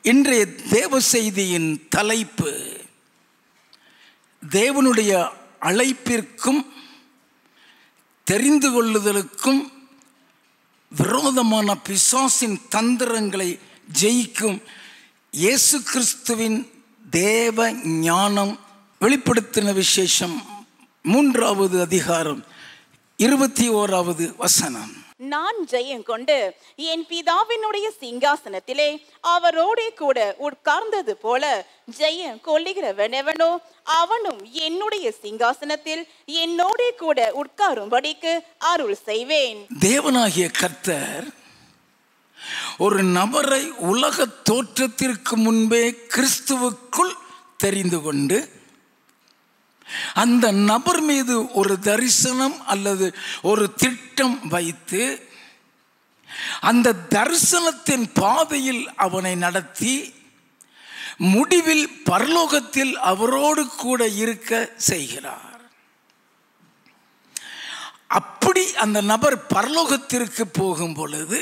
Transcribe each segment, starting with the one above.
இன்றைய தேவ செய்தியின் தலைப்பு தேவனுடைய அழைப்பிற்கும் தெரிந்து கொள்ளுதலுக்கும் விரோதமான பிசாசின் தந்திரங்களை ஜெயிக்கும் இயேசு கிறிஸ்துவின் தேவ ஞானம் வெளிப்படுத்தின விசேஷம் மூன்றாவது அதிகாரம் இருபத்தி ஓராவது வசனம் நான் ஜெயம் கொண்டு என் பிதாவினுடைய சிங்காசனத்திலே அவரோடே கூட உட்கார்ந்தது போல ஜெயம் கொள்ளுகிறவனெவனோ அவனும் என்னுடைய சிங்காசனத்தில் என்னோடே கூட உட்காரும்படிக்கு அருள் செய்வேன் தேவனாகிய கர்த்தர் ஒரு நபரை உலக தோற்றத்திற்கு முன்பே கிறிஸ்துவுக்குள் தெரிந்து கொண்டு அந்த நபர் மீது ஒரு தரிசனம் அல்லது ஒரு திட்டம் வைத்து அந்த தரிசனத்தின் பாதையில் அவனை நடத்தி முடிவில் பரலோகத்தில் அவரோடு கூட இருக்க செய்கிறார் அப்படி அந்த நபர் பரலோகத்திற்கு போகும் பொழுது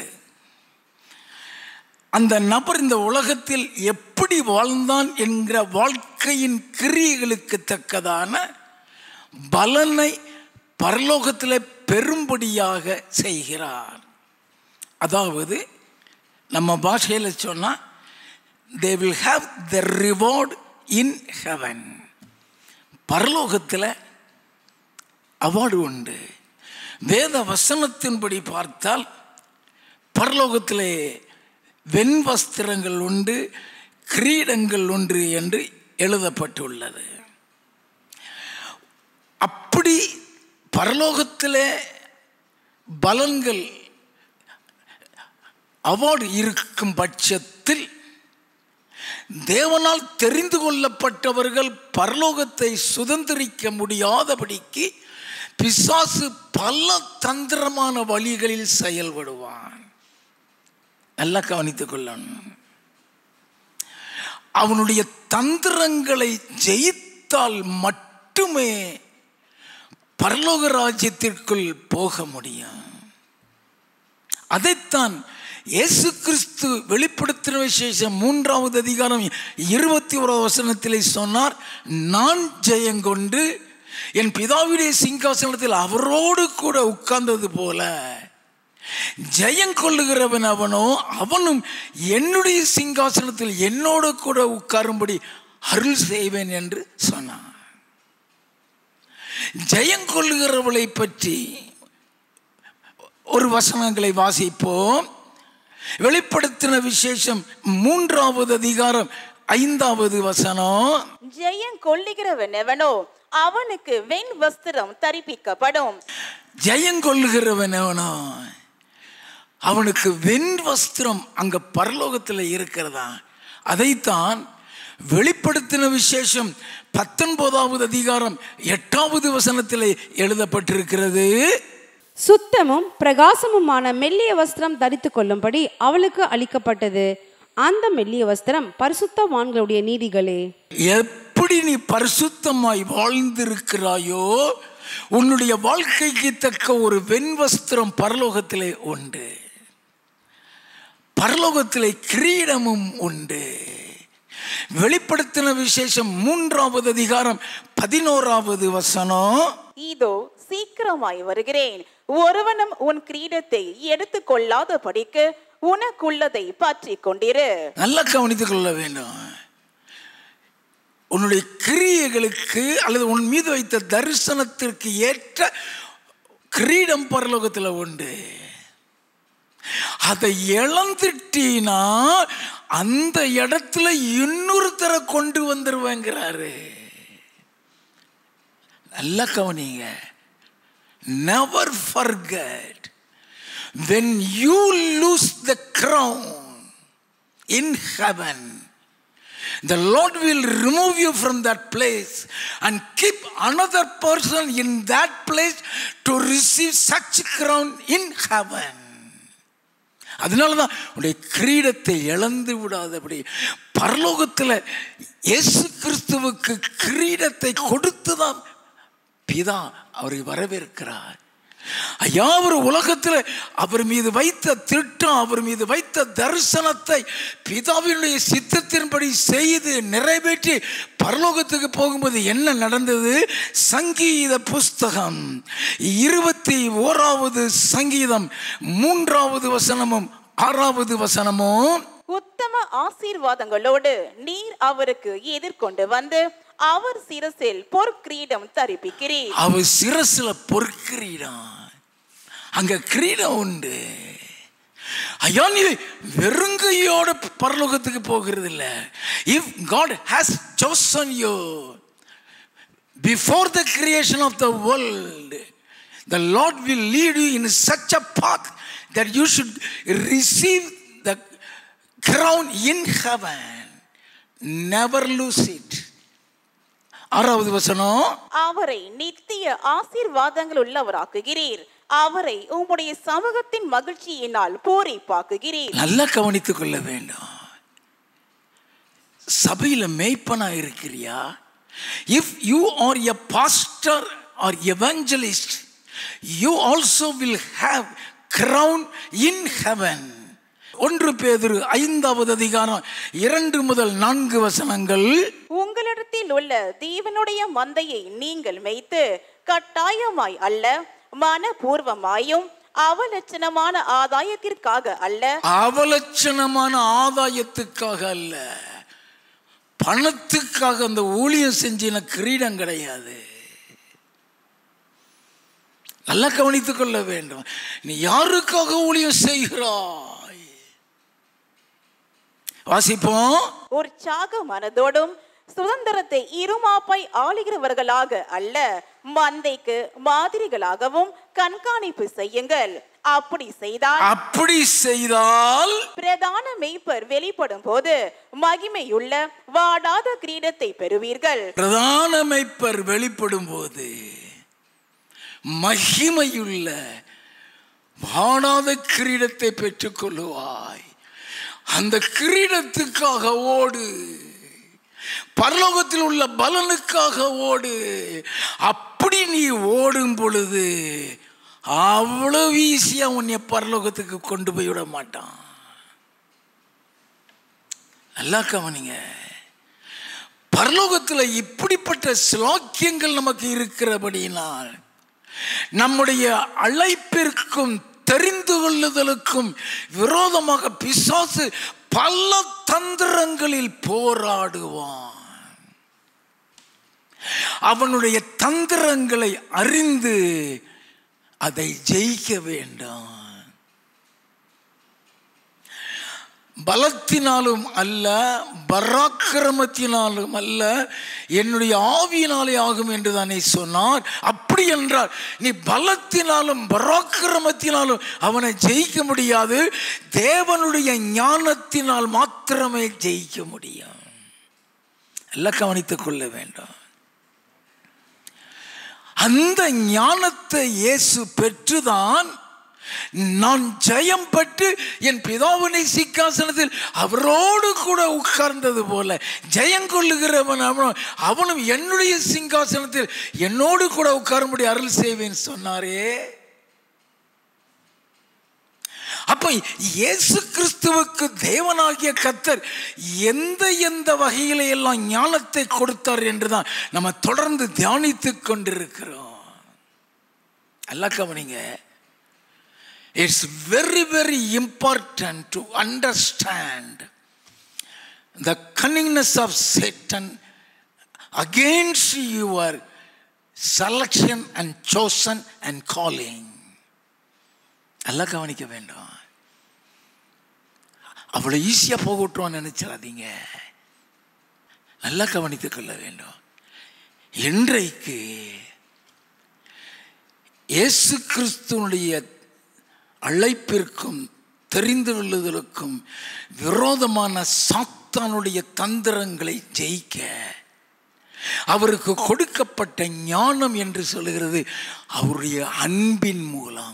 அந்த நபர் இந்த உலகத்தில் எப்படி வாழ்ந்தான் என்கிற வாழ்க்கையின் கிரியைகளுக்கு தக்கதான பலனை பரலோகத்தில் பெரும்படியாக செய்கிறார் அதாவது நம்ம பாஷையில் சொன்னால் they will have the reward in heaven பரலோகத்தில் அவார்டு உண்டு வேத வசனத்தின்படி பார்த்தால் பரலோகத்திலே வெண்வஸ்திரங்கள் உண்டு கிரீடங்கள் உண்டு என்று எழுதப்பட்டுள்ளது அப்படி பரலோகத்தில் பலன்கள் அவார்டு இருக்கும் பட்சத்தில் தேவனால் தெரிந்து கொள்ளப்பட்டவர்கள் பரலோகத்தை சுதந்திரிக்க முடியாதபடிக்கு பிசாசு பல தந்திரமான வழிகளில் செயல்படுவான் நல்லா கவனித்துக் கொள்ளணும் அவனுடைய தந்திரங்களை ஜெயித்தால் மட்டுமே பரலோக ராஜ்யத்திற்குள் போக முடியும் அதைத்தான் இயேசு கிறிஸ்து வெளிப்படுத்தின விசேஷம் மூன்றாவது அதிகாரம் இருபத்தி ஓராவது வசனத்திலே சொன்னார் நான் ஜெயங்கொண்டு என் பிதாவுடைய சிங்காசனத்தில் அவரோடு கூட உட்கார்ந்தது போல ஜெயம் கொள்ளுகிறவன் அவனோ அவனும் என்னுடைய சிங்காசனத்தில் என்னோடு கூட உட்காரும்படி அருள் செய்வேன் என்று சொன்னான் ஜெயம் கொள்ளுகிறவளை பற்றி ஒரு வசனங்களை வாசிப்போம் வெளிப்படுத்தின விசேஷம் மூன்றாவது அதிகாரம் ஐந்தாவது வசனம் ஜெயம் கொள்ளுகிறவன் எவனோ அவனுக்கு வெண் வஸ்திரம் தரிப்பிக்கப்படும் ஜெயம் கொள்ளுகிறவன் எவனோ அவனுக்கு வெண் வஸ்திரம் அங்க பரலோகத்தில் இருக்கிறதா அதைத்தான் வெளிப்படுத்தின விசேஷம் பத்தொன்பதாவது அதிகாரம் எட்டாவது வசனத்தில் எழுதப்பட்டிருக்கிறது சுத்தமும் பிரகாசமுமான மெல்லிய வஸ்திரம் தரித்து கொள்ளும்படி அவளுக்கு அளிக்கப்பட்டது அந்த மெல்லிய வஸ்திரம் பரிசுத்தவான்களுடைய நீதிகளே எப்படி நீ பரிசுத்தமாய் வாழ்ந்திருக்கிறாயோ உன்னுடைய வாழ்க்கைக்கு தக்க ஒரு வெண்வஸ்திரம் பரலோகத்திலே உண்டு பரலோகத்திலே கிரீடமும் உண்டு வெளிப்படுத்தின விசேஷம் மூன்றாவது அதிகாரம் பதினோராவது வசனம் இதோ சீக்கிரமாய் வருகிறேன் ஒருவனும் உன் கிரீடத்தை எடுத்துக் கொள்ளாதபடிக்கு உனக்குள்ளதை பற்றி கொண்டிரு நல்லா கவனித்துக் கொள்ள வேண்டும் உன்னுடைய கிரியைகளுக்கு அல்லது உன் மீது வைத்த தரிசனத்திற்கு ஏற்ற கிரீடம் பரலோகத்தில் உண்டு அதை இழந்துட்டீனா அந்த இடத்துல இன்னொருத்தரை கொண்டு வந்துருவேங்கிறாரு நல்லா கவனிங்க never forget when you lose the crown இன் heaven the Lord will remove you from that place and keep another person in that place to receive such crown in heaven. அதனால தான் உடைய கிரீடத்தை இழந்து விடாதபடி பரலோகத்தில் இயேசு கிறிஸ்துவுக்கு கிரீடத்தை கொடுத்து தான் பிதா அவரை வரவேற்கிறார் ஐயா அவர் உலகத்தில் அவர் மீது வைத்த திட்டம் அவர் மீது வைத்த தரிசனத்தை பிதாவினுடைய சித்தத்தின்படி செய்து நிறைவேற்றி பரலோகத்துக்கு போகும்போது என்ன நடந்தது சங்கீத புஸ்தகம் இருபத்தி ஓராவது சங்கீதம் மூன்றாவது வசனமும் ஆறாவது வசனமும் உத்தம ஆசீர்வாதங்களோடு நீர் அவருக்கு எதிர்கொண்டு வந்து அவர் சிரசில் பொற்கிரீடம் தரிப்பிக்கிறீர் அவர் சிரசுல பொற்கிரீடம் அங்க கிரீடம் உண்டு ஐயா நீ வெறுங்கையோட பரலோகத்துக்கு போகிறது இல்ல if God has chosen you before the creation of the world the lord will lead you in such a path that you should receive the crown in heaven never lose it ஆறாவது வசனம் அவரை நித்திய ஆசீர்வாதங்கள் உள்ளவராக்குகிறீர் அவரை உம்முடைய சமூகத்தின் மகிழ்ச்சியினால் பூரிப்பாக்குகிறீர் நல்லா கவனித்துக் கொள்ள வேண்டும் சபையில மேய்ப்பனா இருக்கிறியா if you are a pastor or evangelist you also will have crown in heaven ஒன்று பேதுரு ஐந்தாவது அதிகாரம் இரண்டு முதல் நான்கு வசனங்கள் உங்களிடத்தில் உள்ள தேவனுடைய மந்தையை நீங்கள் மேய்த்து கட்டாயமாய் அல்ல மனப்பூர்வமாயும் அவலட்சணமான ஆதாயத்திற்காக அல்ல அவலட்சணமான ஆதாயத்துக்காக அல்ல பணத்துக்காக அந்த ஊழியம் செஞ்சின கிரீடம் கிடையாது நல்லா கவனித்துக் கொள்ள வேண்டும் நீ யாருக்காக ஊழியம் செய்கிறாய் வாசிப்போம் உற்சாக மனதோடும் சுதந்திரத்தை இருமாப்பாய் ஆளுகிறவர்களாக அல்ல மந்தைக்கு மாதிரிகளாகவும் கண்காணிப்பு செய்யுங்கள் அப்படி செய்தால் அப்படி செய்தால் பிரதான மெய்ப்பர் வெளிப்படும் போது மகிமையுள்ள வாடாத கிரீடத்தை பெறுவீர்கள் பிரதான மெய்ப்பர் வெளிப்படும் போது மகிமையுள்ள வாடாத கிரீடத்தை பெற்றுக்கொள்ளுவாய் அந்த கிரீடத்துக்காக ஓடு பரலோகத்தில் உள்ள பலனுக்காக ஓடு அப்படி நீ ஓடும் பொழுது அவ்வளவு ஈஸியா உன்னை பரலோகத்துக்கு கொண்டு போய் விட மாட்டான் நல்லா கவனிங்க பரலோகத்தில் இப்படிப்பட்ட சிலாக்கியங்கள் நமக்கு இருக்கிறபடியினால் நம்முடைய அழைப்பிற்கும் தெரிந்து கொள்ளுதலுக்கும் விரோதமாக பிசாசு பல தந்திரங்களில் போராடுவான் அவனுடைய தந்திரங்களை அறிந்து அதை ஜெயிக்க வேண்டாம் பலத்தினாலும் அல்ல பராக்கிரமத்தினாலும் அல்ல என்னுடைய ஆவியினாலே ஆகும் என்று தானே சொன்னார் அப்படி என்றால் நீ பலத்தினாலும் பராக்கிரமத்தினாலும் அவனை ஜெயிக்க முடியாது தேவனுடைய ஞானத்தினால் மாத்திரமே ஜெயிக்க முடியும் எல்லாம் கவனித்துக் கொள்ள வேண்டும் அந்த ஞானத்தை இயேசு பெற்றுதான் நான் ஜெயம் பெற்று என் பிதாவினை சிக்காசனத்தில் அவரோடு கூட உட்கார்ந்தது போல ஜெயம் கொள்ளுகிறவன் அவனும் அவனும் என்னுடைய சிங்காசனத்தில் என்னோடு கூட உட்காரும்படி அருள் செய்வேன் சொன்னாரே அப்ப இயேசு கிறிஸ்துவுக்கு தேவனாகிய கத்தர் எந்த எந்த வகையில எல்லாம் ஞானத்தை கொடுத்தார் என்றுதான் நம்ம தொடர்ந்து தியானித்துக் கொண்டிருக்கிறோம் எல்லாம் கவனிங்க it's very very important to understand the cunningness of Satan against your selection and chosen and calling நல்லா கவனிக்க வேண்டும் அவ்வளோ ஈஸியாக போகட்டும்னு நினைச்சிடாதீங்க நல்லா கவனித்துக் கொள்ள வேண்டும் இன்றைக்கு இயேசு கிறிஸ்துவனுடைய அழைப்பிற்கும் தெரிந்து கொள்ளுதலுக்கும் விரோதமான சாத்தானுடைய தந்திரங்களை ஜெயிக்க அவருக்கு கொடுக்கப்பட்ட ஞானம் என்று சொல்லுகிறது அவருடைய அன்பின் மூலம்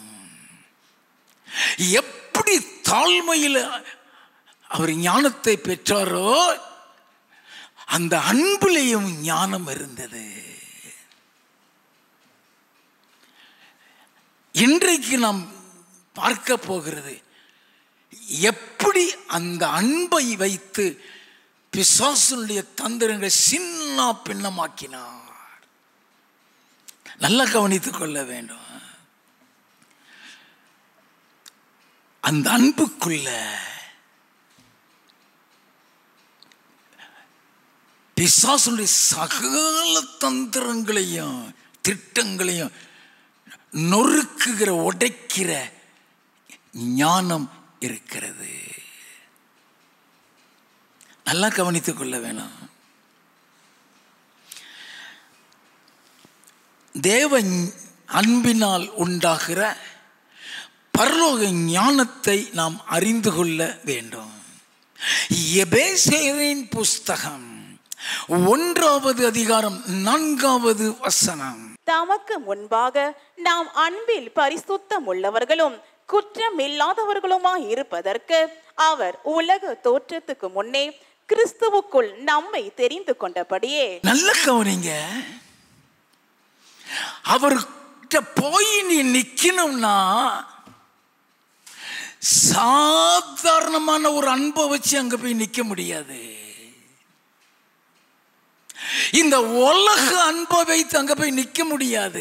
எப்படி தாழ்மையில் அவர் ஞானத்தை பெற்றாரோ அந்த அன்பிலேயும் ஞானம் இருந்தது இன்றைக்கு நாம் பார்க்க போகிறது எப்படி அந்த அன்பை வைத்து பிசாசுடைய தந்திரங்களை சின்ன பின்னமாக்கினார் நல்லா கவனித்துக் கொள்ள வேண்டும் அந்த அன்புக்குள்ள பிசாசுடைய சகல தந்திரங்களையும் திட்டங்களையும் நொறுக்குகிற உடைக்கிற ஞானம் இருக்கிறது நல்லா கவனித்துக் கொள்ள வேணும் தேவ அன்பினால் உண்டாகிற பரலோக ஞானத்தை நாம் அறிந்து கொள்ள வேண்டும் எபேசேரின் புஸ்தகம் ஒன்றாவது அதிகாரம் நான்காவது வசனம் தமக்கு முன்பாக நாம் அன்பில் பரிசுத்தம் உள்ளவர்களும் குற்றமில்லாதவர்களுமாய் இருப்பதற்கு அவர் உலக தோற்றத்துக்கு முன்னே கிறிஸ்துவுக்குள் நம்மை தெரிந்து கொண்டபடியே நல்ல கவனிங்க அவர்கிட்ட போய் நீ நிக்கணும்னா சாதாரணமான ஒரு அன்பை வச்சு அங்க போய் நிக்க முடியாது இந்த உலக அன்பை வைத்து அங்க போய் நிக்க முடியாது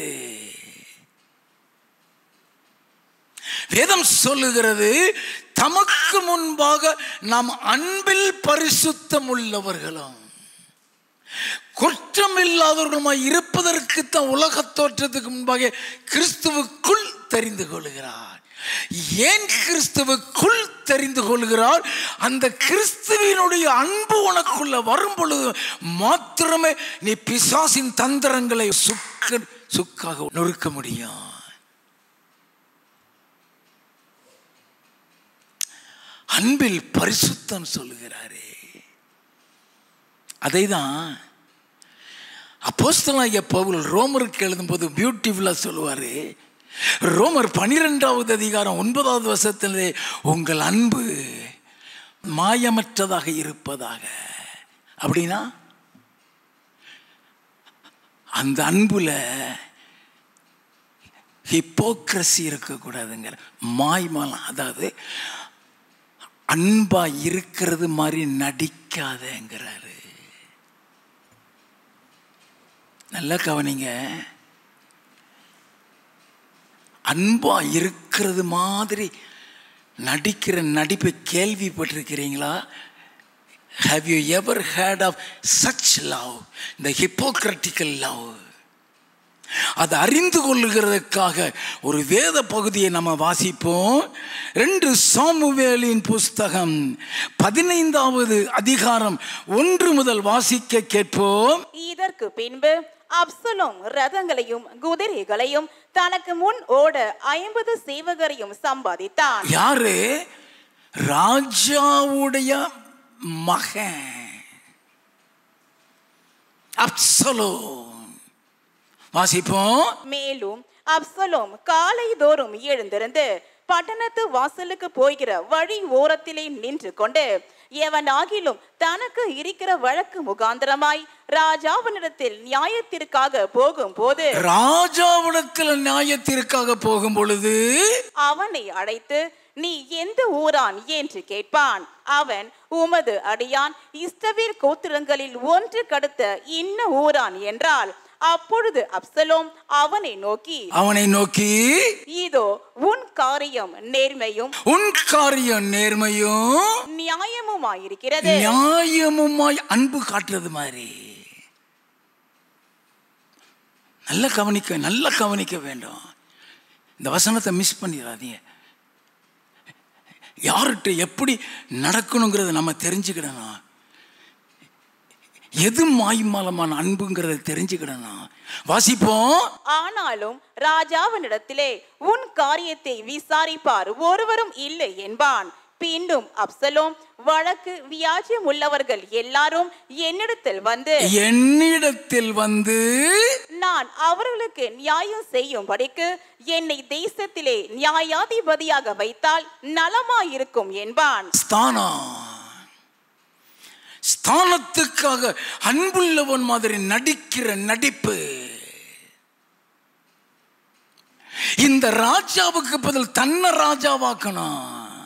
வேதம் சொல்லுகிறது தமக்கு முன்பாக நாம் அன்பில் பரிசுத்தம் உள்ளவர்களும் குற்றம் இல்லாதவர்களுமாய் இருப்பதற்கு தான் உலக தோற்றத்துக்கு முன்பாக கிறிஸ்துவுக்குள் தெரிந்து கொள்கிறார் ஏன் கிறிஸ்துவுக்குள் தெரிந்து கொள்கிறார் அந்த கிறிஸ்துவினுடைய அன்பு உனக்குள்ள வரும் பொழுது மாத்திரமே நீ பிசாசின் தந்திரங்களை சுக்க சுக்காக நொறுக்க முடியும் அன்பில் பரிசுத்தம் சொல்லுகிறாரே அதை தான் அப்போஸ்தலாகிய பவுல் ரோமருக்கு எழுதும்போது பியூட்டிஃபுல்லாக சொல்லுவார் ரோமர் பனிரெண்டாவது அதிகாரம் ஒன்பதாவது வருஷத்திலே உங்கள் அன்பு மாயமற்றதாக இருப்பதாக அப்படின்னா அந்த அன்புல ஹிப்போக்ரஸி இருக்கக்கூடாதுங்கிற மாய்மாலம் அதாவது அன்பா இருக்கிறது மாதிரி நடிக்காதங்கிறாரு நல்லா கவனிங்க அன்பா இருக்கிறது மாதிரி நடிக்கிற நடிப்பை கேள்விப்பட்டிருக்கிறீங்களா have you ever heard of such love இந்த ஹிப்போக்ரட்டிக்கல் லவ் அதை அறிந்து கொள்ளுகிறதுக்காக ஒரு வேத பகுதியை நம்ம வாசிப்போம் ரெண்டு சாமுவேலின் புஸ்தகம் பதினைந்தாவது அதிகாரம் ஒன்று முதல் வாசிக்க கேட்போம் இதற்கு பின்பு அப்சலோம் ரதங்களையும் குதிரைகளையும் தனக்கு முன் ஓட ஐம்பது சேவகரையும் சம்பாதித்தான் யாரு ராஜாவுடைய மகன் அப்சலோ வாசிப்போம் மேலும் அப்சலோம் காலை தோறும் எழுந்திருந்து பட்டணத்து வாசலுக்கு போகிற வழி ஓரத்திலே நின்று கொண்டு எவனாகிலும் தனக்கு இருக்கிற வழக்கு முகாந்திரமாய் ராஜாவினிடத்தில் நியாயத்திற்காக போகும்போது ராஜாவிடத்தில் நியாயத்திற்காக போகும் பொழுது அவனை அழைத்து நீ எந்த ஊரான் என்று கேட்பான் அவன் உமது அடியான் இஸ்தவீர் கோத்திரங்களில் ஒன்று கடுத்த இன்ன ஊரான் என்றால் அப்பொழுது அப்சலோம் அவனை நோக்கி அவனை நோக்கி இதோ உன் காரியம் நேர்மையும் உன் காரியம் நேர்மையும் நியாயமுமாயிருக்கிறது நியாயமுமாய் அன்பு காட்டுறது மாதிரி நல்ல கவனிக்க நல்ல கவனிக்க வேண்டும் இந்த வசனத்தை மிஸ் பண்ணிடாதீங்க யார்கிட்ட எப்படி நடக்கணுங்கிறத நம்ம தெரிஞ்சுக்கிடணும் எது மாய்மாலமான அன்புங்கிறத தெரிஞ்சுக்கிடணும் வாசிப்போம் ஆனாலும் ராஜாவினிடத்திலே உன் காரியத்தை விசாரிப்பார் ஒருவரும் இல்லை என்பான் பின்னும் அப்சலோம் வழக்கு வியாஜ்யம் உள்ளவர்கள் எல்லாரும் என்னிடத்தில் வந்து என்னிடத்தில் வந்து நான் அவர்களுக்கு நியாயம் செய்யும்படிக்கு என்னை தேசத்திலே நியாயாதிபதியாக வைத்தால் நலமாயிருக்கும் என்பான் ஸ்தானம் ஸ்தானத்துக்காக அன்புள்ளவன் மாதிரி நடிக்கிற நடிப்பு இந்த ராஜாவுக்கு பதில் தன்னை ராஜாவாக்கணும்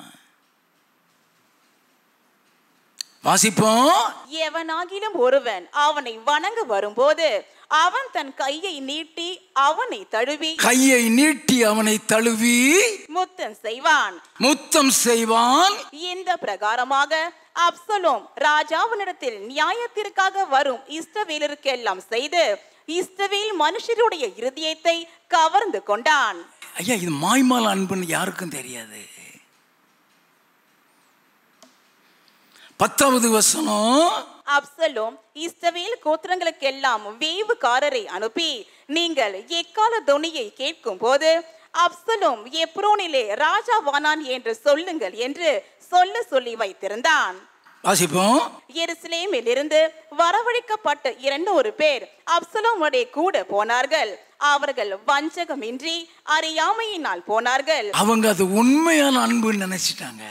வாசிப்போம் எவனாகிலும் ஒருவன் அவனை வணங்க வரும்போது அவன் தன் கையை நீட்டி அவனை தழுவி கையை நீட்டி அவனை தழுவி முத்தம் செய்வான் முத்தம் செய்வான் இந்த பிரகாரமாக அப்சலோம் ராஜாவினிடத்தில் நியாயத்திற்காக வரும் இஸ்ரவேலருக்கெல்லாம் செய்து இஸ்ரவேல் மனுஷருடைய இருதயத்தை கவர்ந்து கொண்டான் ஐயா இது மாய்மால் அன்புன்னு யாருக்கும் தெரியாது பத்தாவது வசனம் அப்சலோம் இஸ்ரவேல் கோத்திரங்களுக்கெல்லாம் வேவுகாரரை அனுப்பி நீங்கள் எக்கால தொனியை கேட்கும் போது அப்சலோம் எப்ரோனிலே ராஜாவானான் என்று சொல்லுங்கள் என்று சொல்ல சொல்லி வைத்திருந்தான் வாசிப்போம் எருசலேமில் இருந்து வரவழைக்கப்பட்ட இருநூறு பேர் அப்சலோமுடைய கூட போனார்கள் அவர்கள் வஞ்சகமின்றி அறியாமையினால் போனார்கள் அவங்க அது உண்மையான அன்புன்னு நினைச்சிட்டாங்க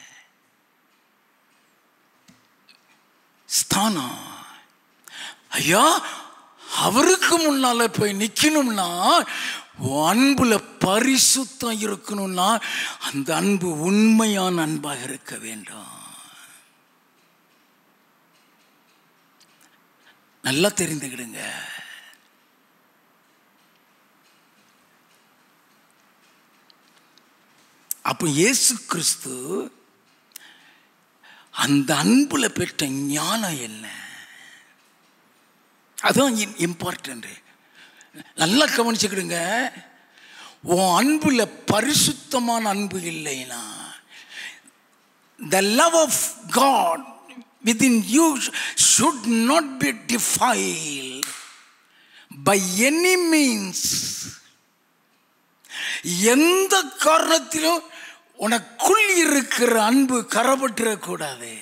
ஸ்தானம் ஐயா அவருக்கு முன்னால போய் நிக்கணும்னா உன் அன்புல பரிசுத்தம் இருக்கணும்னா அந்த அன்பு உண்மையான அன்பாக இருக்க வேண்டும் நல்லா தெரிந்துக்கிடுங்க அப்போ இயேசு கிறிஸ்து அந்த அன்புல பெற்ற ஞானம் என்ன அதான் இம்பார்ட்டன்ட் நல்லா கவனிச்சுக்கிடுங்க உன் அன்புல பரிசுத்தமான அன்பு இல்லைனா the love of God within you should not be defile by any means எந்த காரணத்திலும் உனக்குள் இருக்கிற அன்பு கரப்பட்டுறக்கூடாது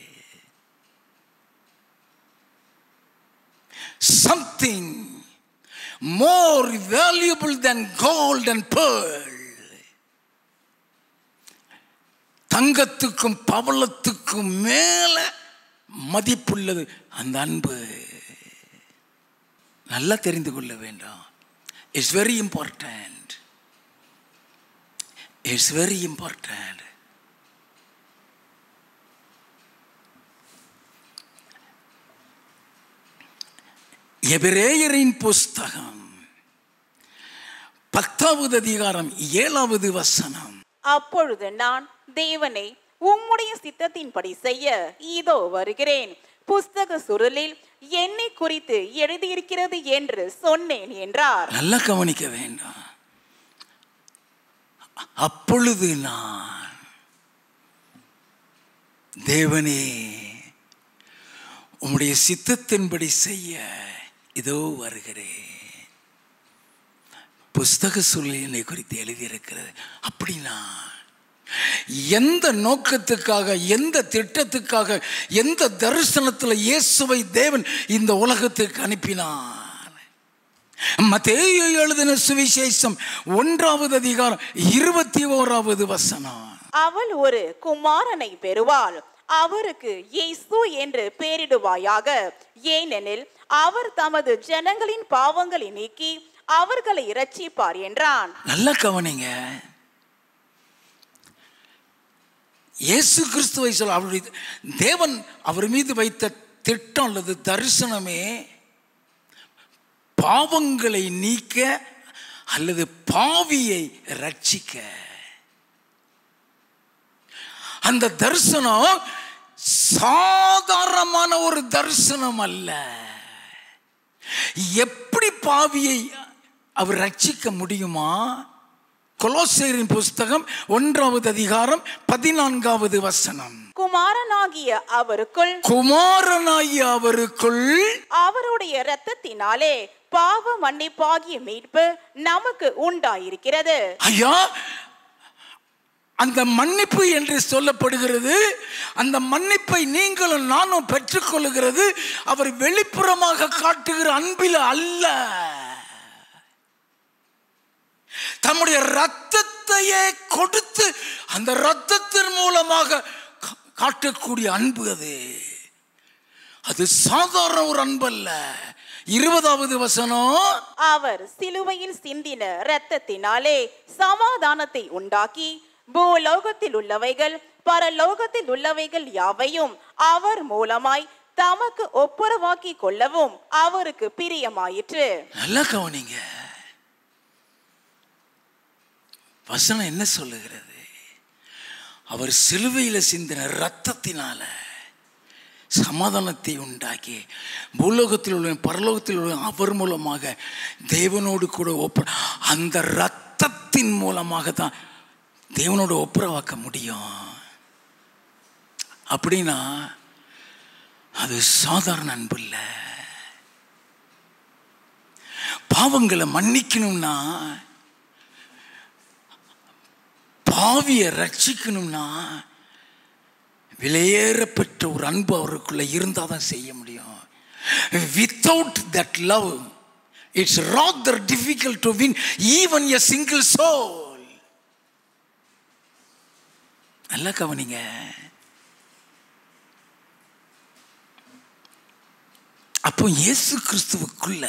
something more valuable than gold and pearl தங்கத்துக்கும் பவளத்துக்கும் மேல மதிப்புள்ளது அந்த அன்பு நல்லா தெரிந்து கொள்ள வேண்டும் it's very important it's very important எபிரேயரின் புஸ்தகம் பத்தாவது அதிகாரம் ஏழாவது வசனம் அப்பொழுது நான் தேவனை உம்முடைய சித்தத்தின்படி செய்ய இதோ வருகிறேன் புஸ்தக சுருளில் என்னை குறித்து எழுதியிருக்கிறது என்று சொன்னேன் என்றார் நல்லா கவனிக்க வேண்டாம் அப்பொழுது நான் தேவனே உம்முடைய சித்தத்தின்படி செய்ய இதோ வருகிறேன் புஸ்தக சூழல் என்னை குறித்து எழுதியிருக்கிறது அப்படின்னா எந்த நோக்கத்துக்காக எந்த திட்டத்துக்காக எந்த தரிசனத்தில் இயேசுவை தேவன் இந்த உலகத்துக்கு அனுப்பினார் மத்தேயு எழுதின சுவிசேஷம் ஒன்றாவது அதிகாரம் இருபத்தி ஓராவது வசனம் அவள் ஒரு குமாரனை பெறுவாள் அவருக்கு இயேசு என்று பெயரிடுவாயாக ஏனெனில் அவர் தமது ஜனங்களின் பாவங்களை நீக்கி அவர்களை இரட்சிப்பார் என்றான் நல்ல கவனிங்க இயேசு கிறிஸ்துவை சொல்ல அவருடைய தேவன் அவர் மீது வைத்த திட்டம் அல்லது தரிசனமே பாவங்களை நீக்க அல்லது பாவியை ரட்சிக்க அந்த தரிசனம் சாதாரணமான ஒரு தரிசனம் அல்ல எப்படி பாவியை அவர் ரட்சிக்க முடியுமா கொலோசேரின் புஸ்தகம் ஒன்றாவது அதிகாரம் பதினான்காவது வசனம் குமாரனாகிய அவருக்குள் குமாரனாகிய அவருக்குள் அவருடைய இரத்தத்தினாலே பாவ மன்னிப்பாகிய மீட்பு நமக்கு உண்டாயிருக்கிறது ஐயா அந்த மன்னிப்பு என்று சொல்லப்படுகிறது அந்த மன்னிப்பை நீங்களும் நானும் பெற்றுக்கொள்கிறது அவர் வெளிப்புறமாக காட்டுகிற அன்பில் அல்ல தம்முடைய ரத்தத்தையே கொடுத்து அந்த ரத்தத்தின் மூலமாக கா- காட்டக்கூடிய அன்பு அது அது சாதாரண ஒரு அன்பு அல்ல இருபதாவது வசனம் அவர் சிலுவையில் சிந்தின இரத்தத்தினாலே சமாதானத்தை உண்டாக்கி பூலோகத்தில் உள்ளவைகள் பரலோகத்தில் உள்ளவைகள் யாவையும் அவர் மூலமாய் தமக்கு ஒப்புரவாக்கி கொள்ளவும் அவருக்கு பிரியமாயிற்று நல்லா கவனிங்க வசனம் என்ன சொல்லுகிறது அவர் சிலுவையில் சிந்தின ரத்தத்தினால சமாதானத்தை உண்டாக்கி பூலோகத்தில் உள்ள பரலோகத்தில் உள்ள அவர் மூலமாக தேவனோடு கூட ஒப்புர அந்த ரத்தத்தின் மூலமாக தான் தேவனோடு ஒப்புரவாக்க முடியும் அப்படின்னா அது சாதாரண அன்பு இல்லை பாவங்களை மன்னிக்கணும்னா பாவியை ரட்சிக்கணும்னா விலையேறப்பெற்ற ஒரு அன்பு அவருக்குள்ள இருந்தால் தான் செய்ய முடியும் without that love it's rather difficult to win even a single soul நல்லா கவனிங்க அப்போ இயேசு கிறிஸ்துவுக்குள்ள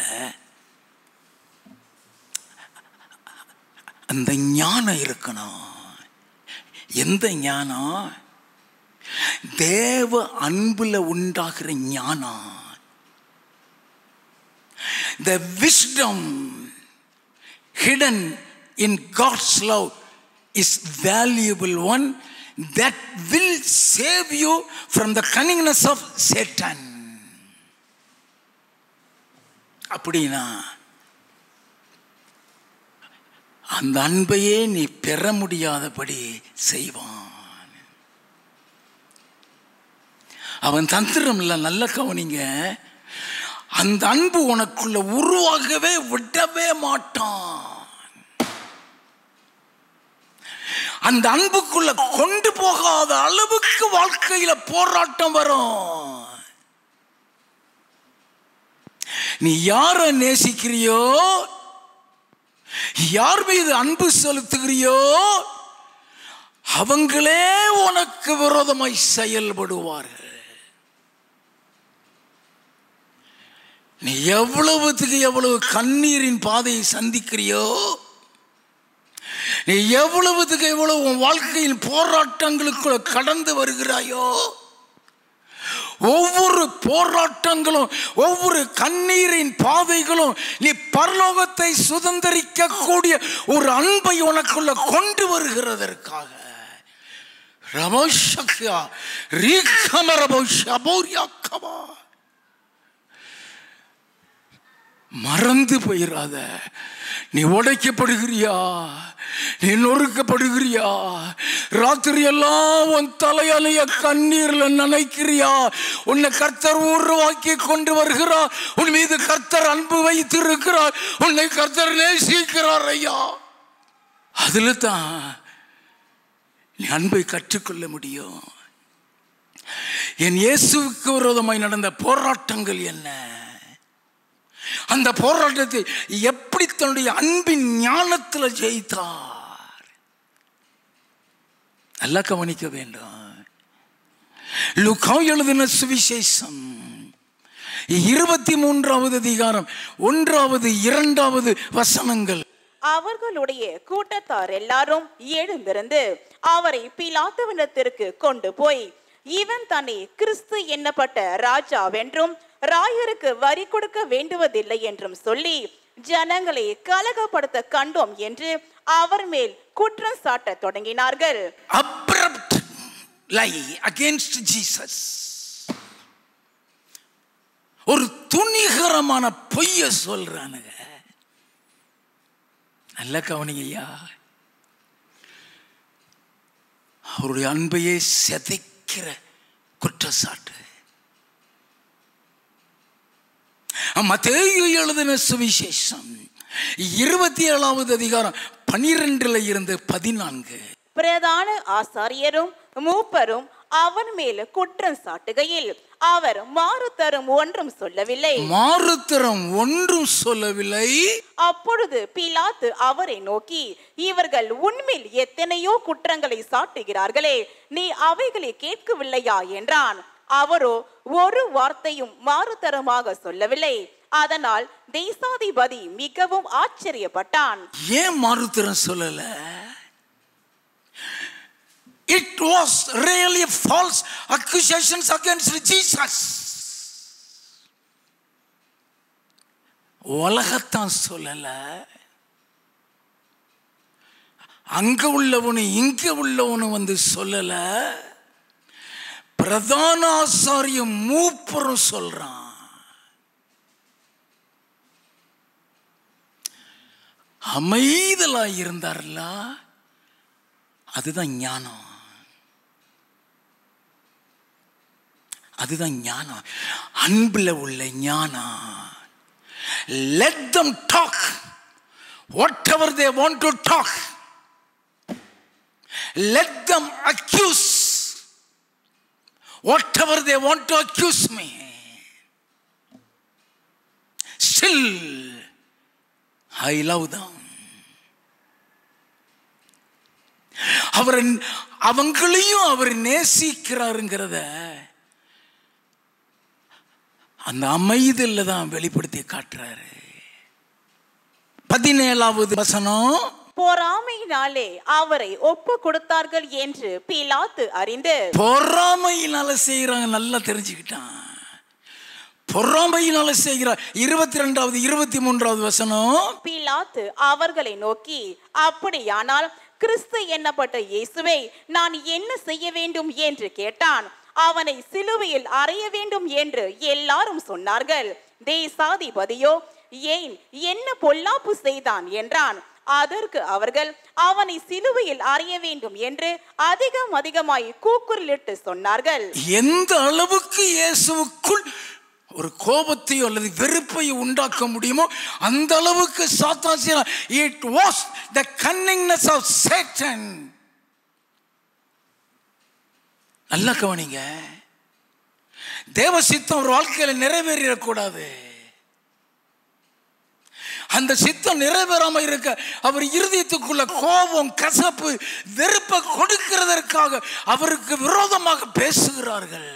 அந்த ஞானம் இருக்கணும் எந்த ஞானம் தேவ அன்புல உண்டாகிற ஞானம் the wisdom hidden in God's love is valuable one that will save you from the cunningness of Satan. அப்படின்னா அந்த அன்பையே நீ பெற முடியாதபடி செய்வான் அவன் தந்திரம் இல்லை நல்ல கவனிங்க அந்த அன்பு உனக்குள்ள உருவாகவே விடவே மாட்டான் அந்த அன்புக்குள்ள கொண்டு போகாத அளவுக்கு வாழ்க்கையில போராட்டம் வரும் நீ யார நேசிக்கிறியோ யார் மீது அன்பு செலுத்துகிறியோ அவங்களே உனக்கு விரோதமாய் செயல்படுவார்கள் நீ எவ்வளவுத்துக்கு எவ்வளவு கண்ணீரின் பாதையை சந்திக்கிறியோ நீ எவ்வளவுத்துக்கு எவ்வளவு உன் வாழ்க்கையின் போராட்டங்களுக்குள்ள கடந்து வருகிறாயோ ஒவ்வொரு போராட்டங்களும் ஒவ்வொரு கண்ணீரின் பாதைகளும் நீ பரலோகத்தை சுதந்திரிக்க கூடிய ஒரு அன்பை உனக்குள்ள கொண்டு வருகிறதற்காக ரமோஷக்யா ரீகமரபோஷபோரியாக்கமா மறந்து போயிடாத நீ உடைக்கப்படுகிறியா நீ நொறுக்கப்படுகிறியா ராத்திரி எல்லாம் உன் தலையலைய கண்ணீர்ல நினைக்கிறியா உன்னை கர்த்தர் உருவாக்கி கொண்டு வருகிறார் உன் மீது கர்த்தர் அன்பு வைத்திருக்கிறார் உன்னை கர்த்தர் நேசிக்கிறார் ஐயா அதுல தான் நீ அன்பை கற்றுக்கொள்ள முடியும் என் இயேசுவுக்கு விரோதமாய் நடந்த போராட்டங்கள் என்ன அந்த போராட்டத்தை எப்படி தன்னுடைய அன்பின் ஞானத்தில் ஜெயித்தார் நல்லா கவனிக்க வேண்டும் லுகா எழுதின சுவிசேஷம் இருபத்தி மூன்றாவது அதிகாரம் ஒன்றாவது இரண்டாவது வசனங்கள் அவர்களுடைய கூட்டத்தார் எல்லாரும் எழுந்திருந்து அவரை பிலாத்துவினத்திற்கு கொண்டு போய் இவன் தன்னை கிறிஸ்து எண்ணப்பட்ட ராஜாவென்றும் ராயருக்கு வரி கொடுக்க வேண்டுவதில்லை என்றும் சொல்லி ஜனங்களை கலகப்படுத்த கண்டோம் என்று அவர் மேல் குற்றம் சாட்டத் தொடங்கினார்கள் abrupt lie against Jesus ஒரு துணிகரமான பொய்ய சொல்றானுங்க நல்ல கவனிங்க ஐயா அவருடைய அன்பையே செதைக்கிற குற்றச்சாட்டு மத்தேயு எழுதின சுவிசேஷம் இருபத்தி ஏழாவது அதிகாரம் பனிரெண்டுல இருந்து பதினான்கு பிரதான ஆசாரியரும் மூப்பரும் அவன் மேல் குற்றம் சாட்டுகையில் அவர் மாறு தரும் ஒன்றும் சொல்லவில்லை மாறுத்தரம் ஒன்றும் சொல்லவில்லை அப்பொழுது பிலாத்து அவரை நோக்கி இவர்கள் உண்மையில் எத்தனையோ குற்றங்களை சாட்டுகிறார்களே நீ அவைகளை கேட்கவில்லையா என்றான் அவரோ ஒரு வார்த்தையும் மாறுதரமாக சொல்லவில்லை அதனால் தேசாதிபதி மிகவும் ஆச்சரியப்பட்டான் ஏன் மாறுத்திரம் சொல்லல it was really false accusations against Jesus உலகத்தான் சொல்லல அங்க உள்ளவனு இங்க உள்ளவனு வந்து சொல்லல பிரதான ஆசாரிய மூப்பரும் சொல்றான் அமைதலா இருந்தார்ல அதுதான் ஞானம் அதுதான் ஞானம் அன்புல உள்ள ஞானம் let them talk whatever they want to talk let them accuse whatever they want to accuse me still I love them அவர் அவங்களையும் அவர் நேசிக்கிறாருங்கிறத அந்த அமைதியில் தான் வெளிப்படுத்தி காட்டுறாரு பதினேழாவது வசனம் பொறாமையினாலே அவரை ஒப்பு கொடுத்தார்கள் என்று பிலாத்து அறிந்து பொறாமையினால செய்யறாங்க நல்லா தெரிஞ்சுக்கிட்டான் பொறாமையினால செய்கிறார் இருபத்தி ரெண்டாவது இருபத்தி மூன்றாவது வசனம் பிலாத்து அவர்களை நோக்கி அப்படியானால் கிறிஸ்து என்னப்பட்ட இயேசுவை நான் என்ன செய்ய வேண்டும் என்று கேட்டான் அவனை சிலுவையில் அறைய வேண்டும் என்று எல்லாரும் சொன்னார்கள் தேசாதிபதியோ ஏன் என்ன பொல்லாப்பு செய்தான் என்றான் அதற்கு அவர்கள் அவனை சிலுவையில் அறைய வேண்டும் என்று அதிகம் அதிகமாய் கூக்குரலிட்டு சொன்னார்கள் எந்த அளவுக்கு இயேசுவுக்குள் ஒரு கோபத்தையோ அல்லது வெறுப்பையோ உண்டாக்க முடியுமோ அந்த அளவுக்கு சாத்தான் it was the cunningness of Satan நல்லா கவனிங்க தேவ சித்தம் ஒரு வாழ்க்கையில் நிறைவேறிடக்கூடாது அந்த சித்தம் நிறைவேறாம இருக்க அவர் இருதயத்துக்குள்ள கோபம் கசப்பு வெறுப்பை கொடுக்கிறதற்காக அவருக்கு விரோதமாக பேசுகிறார்கள்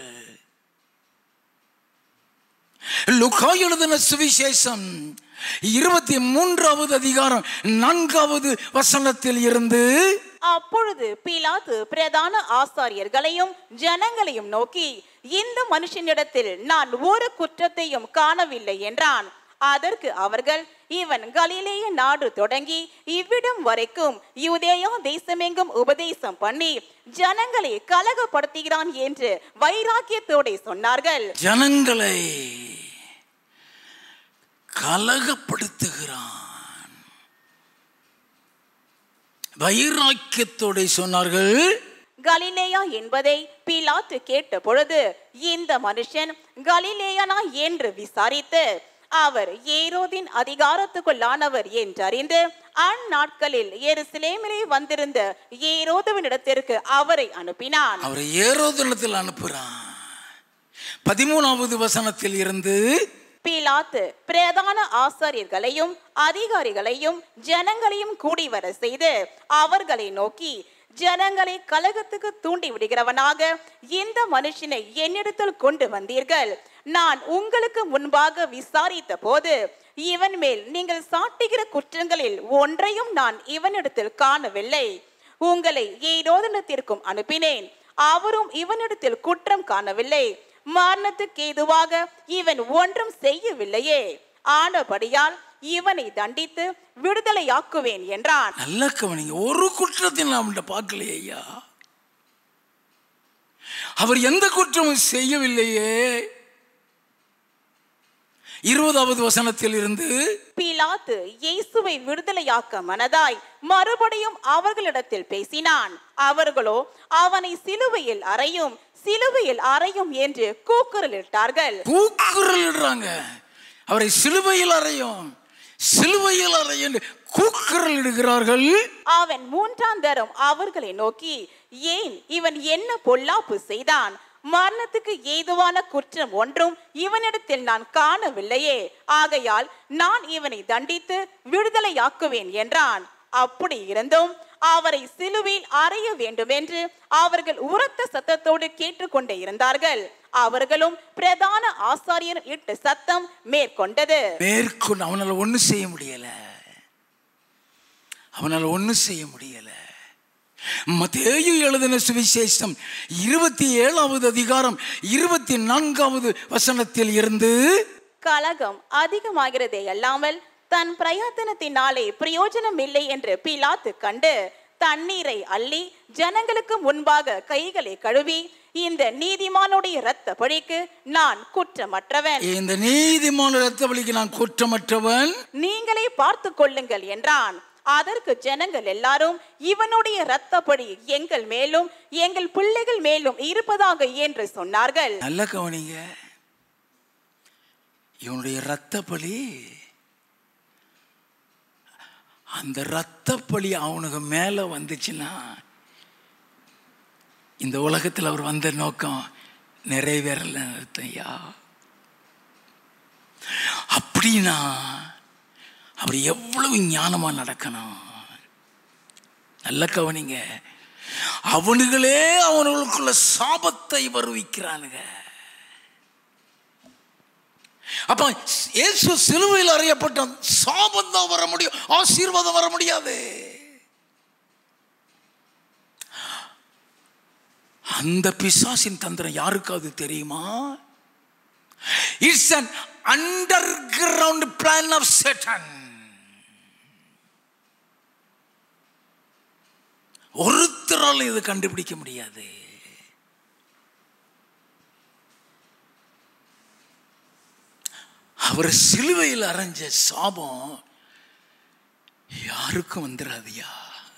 லுகா எழுதின சுவிசேஷம் இருபத்தி மூன்றாவது அதிகாரம் நான்காவது வசனத்தில் இருந்து அப்பொழுது பிலாத்து பிரதான ஆசாரியர்களையும் ஜனங்களையும் நோக்கி இந்த மனுஷனிடத்தில் நான் ஒரு குற்றத்தையும் காணவில்லை என்றான் அதற்கு அவர்கள் இவன் கலிலேய நாடு தொடங்கி இவ்விடம் வரைக்கும் யூதேயா தேசமெங்கும் உபதேசம் பண்ணி ஜனங்களை கலகப்படுத்துகிறான் என்று வைராக்கியத்தோட சொன்னார்கள் ஜனங்களை கலகப்படுத்துகிறான் வைராக்கியத்தோட சொன்னார்கள் கலிலேயா என்பதை பிலாத்து கேட்ட பொழுது இந்த மனுஷன் கலிலேயனா என்று விசாரித்து அவர் ஏரோதின் அதிகாரத்துக்குள்ளானவர் என்றறிந்து அந்நாட்களில் எருசலேமிலே வந்திருந்த ஏரோதுவனிடத்திற்கு அவரை அனுப்பினான் அவரை ஏரோதனத்தில் அனுப்புறான் பதிமூணாவது வசனத்தில் இருந்து பிலாத்து பிரதான ஆசாரியர்களையும் அதிகாரிகளையும் ஜனங்களையும் கூடி வர செய்து அவர்களை நோக்கி ஜனங்களை கலகத்துக்கு தூண்டி விடுகிறவனாக இந்த மனுஷனை என்னிடத்தில் கொண்டு வந்தீர்கள் நான் உங்களுக்கு முன்பாக விசாரித்த போது இவன் மேல் நீங்கள் சாட்டுகிற குற்றங்களில் ஒன்றையும் நான் இவனிடத்தில் காணவில்லை உங்களை ஏரோதனத்திற்கும் அனுப்பினேன் அவரும் இவனிடத்தில் குற்றம் காணவில்லை மரணத்துக்கு ஏதுவாக இவன் ஒன்றும் செய்யவில்லையே ஆனபடியால் இவனை தண்டித்து விடுதலையாக்குவேன் என்றான் நல்ல கவனிங்க ஒரு குற்றத்தையும் நான் அவன்கிட்ட பார்க்கலையே ஐயா அவர் எந்த குற்றமும் செய்யவில்லையே இருபதாவது வசனத்தில் இருந்து பிலாத்து இயேசுவை விடுதலையாக்க மனதாய் மறுபடியும் அவர்களிடத்தில் பேசினான் அவர்களோ அவனை சிலுவையில் அறையும் சிலுவையில் அறையும் என்று கூக்குரலிட்டார்கள் கூக்குரலிடுறாங்க அவரை சிலுவையில் அறையும் சிலுவையில் அறையும் என்று கூக்குரலிடுகிறார்கள் அவன் மூன்றாம் தரம் அவர்களை நோக்கி ஏன் இவன் என்ன பொல்லாப்பு செய்தான் மரணத்துக்கு ஏதுவான குற்றம் ஒன்றும் இவனிடத்தில் நான் காணவில்லையே ஆகையால் நான் இவனை தண்டித்து விடுதலையாக்குவேன் என்றான் அப்படி இருந்தும் அவரை சிலுவையில் அறைய வேண்டும் என்று அவர்கள் உரத்த சத்தத்தோடு கேட்டுக்கொண்டே இருந்தார்கள் அவர்களும் பிரதான ஆசாரியர் இட்டு சத்தம் மேற்கொண்டது மேற்கொண்டு அவனால ஒண்ணும் செய்ய முடியல அவனால ஒண்ணும் செய்ய முடியல மத்தேயு எழுதின சுவிசேஷம் இருபத்தி ஏழாவது அதிகாரம் இருபத்தி நான்காவது வசனத்தில் இருந்து கலகம் அதிகமாகிறதே அல்லாமல் தன் பிரயத்தனத்தினாலே பிரயோஜனம் இல்லை என்று பிலாத்து கண்டு தண்ணீரை அள்ளி ஜனங்களுக்கு முன்பாக கைகளை கழுவி இந்த நீதிமானுடைய இரத்த பழிக்கு நான் குற்றமற்றவன் இந்த நீதிமான இரத்த வழிக்கு நான் குற்றமற்றவன் நீங்களே பார்த்து கொள்ளுங்கள் என்றான் அதற்கு ஜனங்கள் எல்லாரும் இவனுடைய இரத்தப்படி எங்கள் மேலும் எங்கள் பிள்ளைகள் மேலும் இருப்பதாக என்று சொன்னார்கள் நல்ல கவனிங்க இவனுடைய இரத்த பலி அந்த இரத்த பலி அவனுக்கு மேல வந்துச்சுன்னா இந்த உலகத்தில் அவர் வந்த நோக்கம் நிறைவேறல அர்த்தம்யா அப்படின்னா அவர் எவ்வளவு ஞானமா நடக்கணும் நல்ல கவனிங்க அவனுங்களே அவனுங்களுக்குள்ள சாபத்தை வருவிக்கிறானுங்க அப்ப இயேசு சிலுவையில் அறியப்பட்ட சாபம் தான் வர முடியும் ஆசீர்வாதம் வர முடியாது அந்த பிசாசின் தந்திரம் யாருக்காவது தெரியுமா it's an underground plan of Satan ஒருத்தரால் இது கண்டுபிடிக்க முடியாது அவர் சிலுவையில் அரைஞ்ச சாபம் யாருக்கும் வந்துடாதியா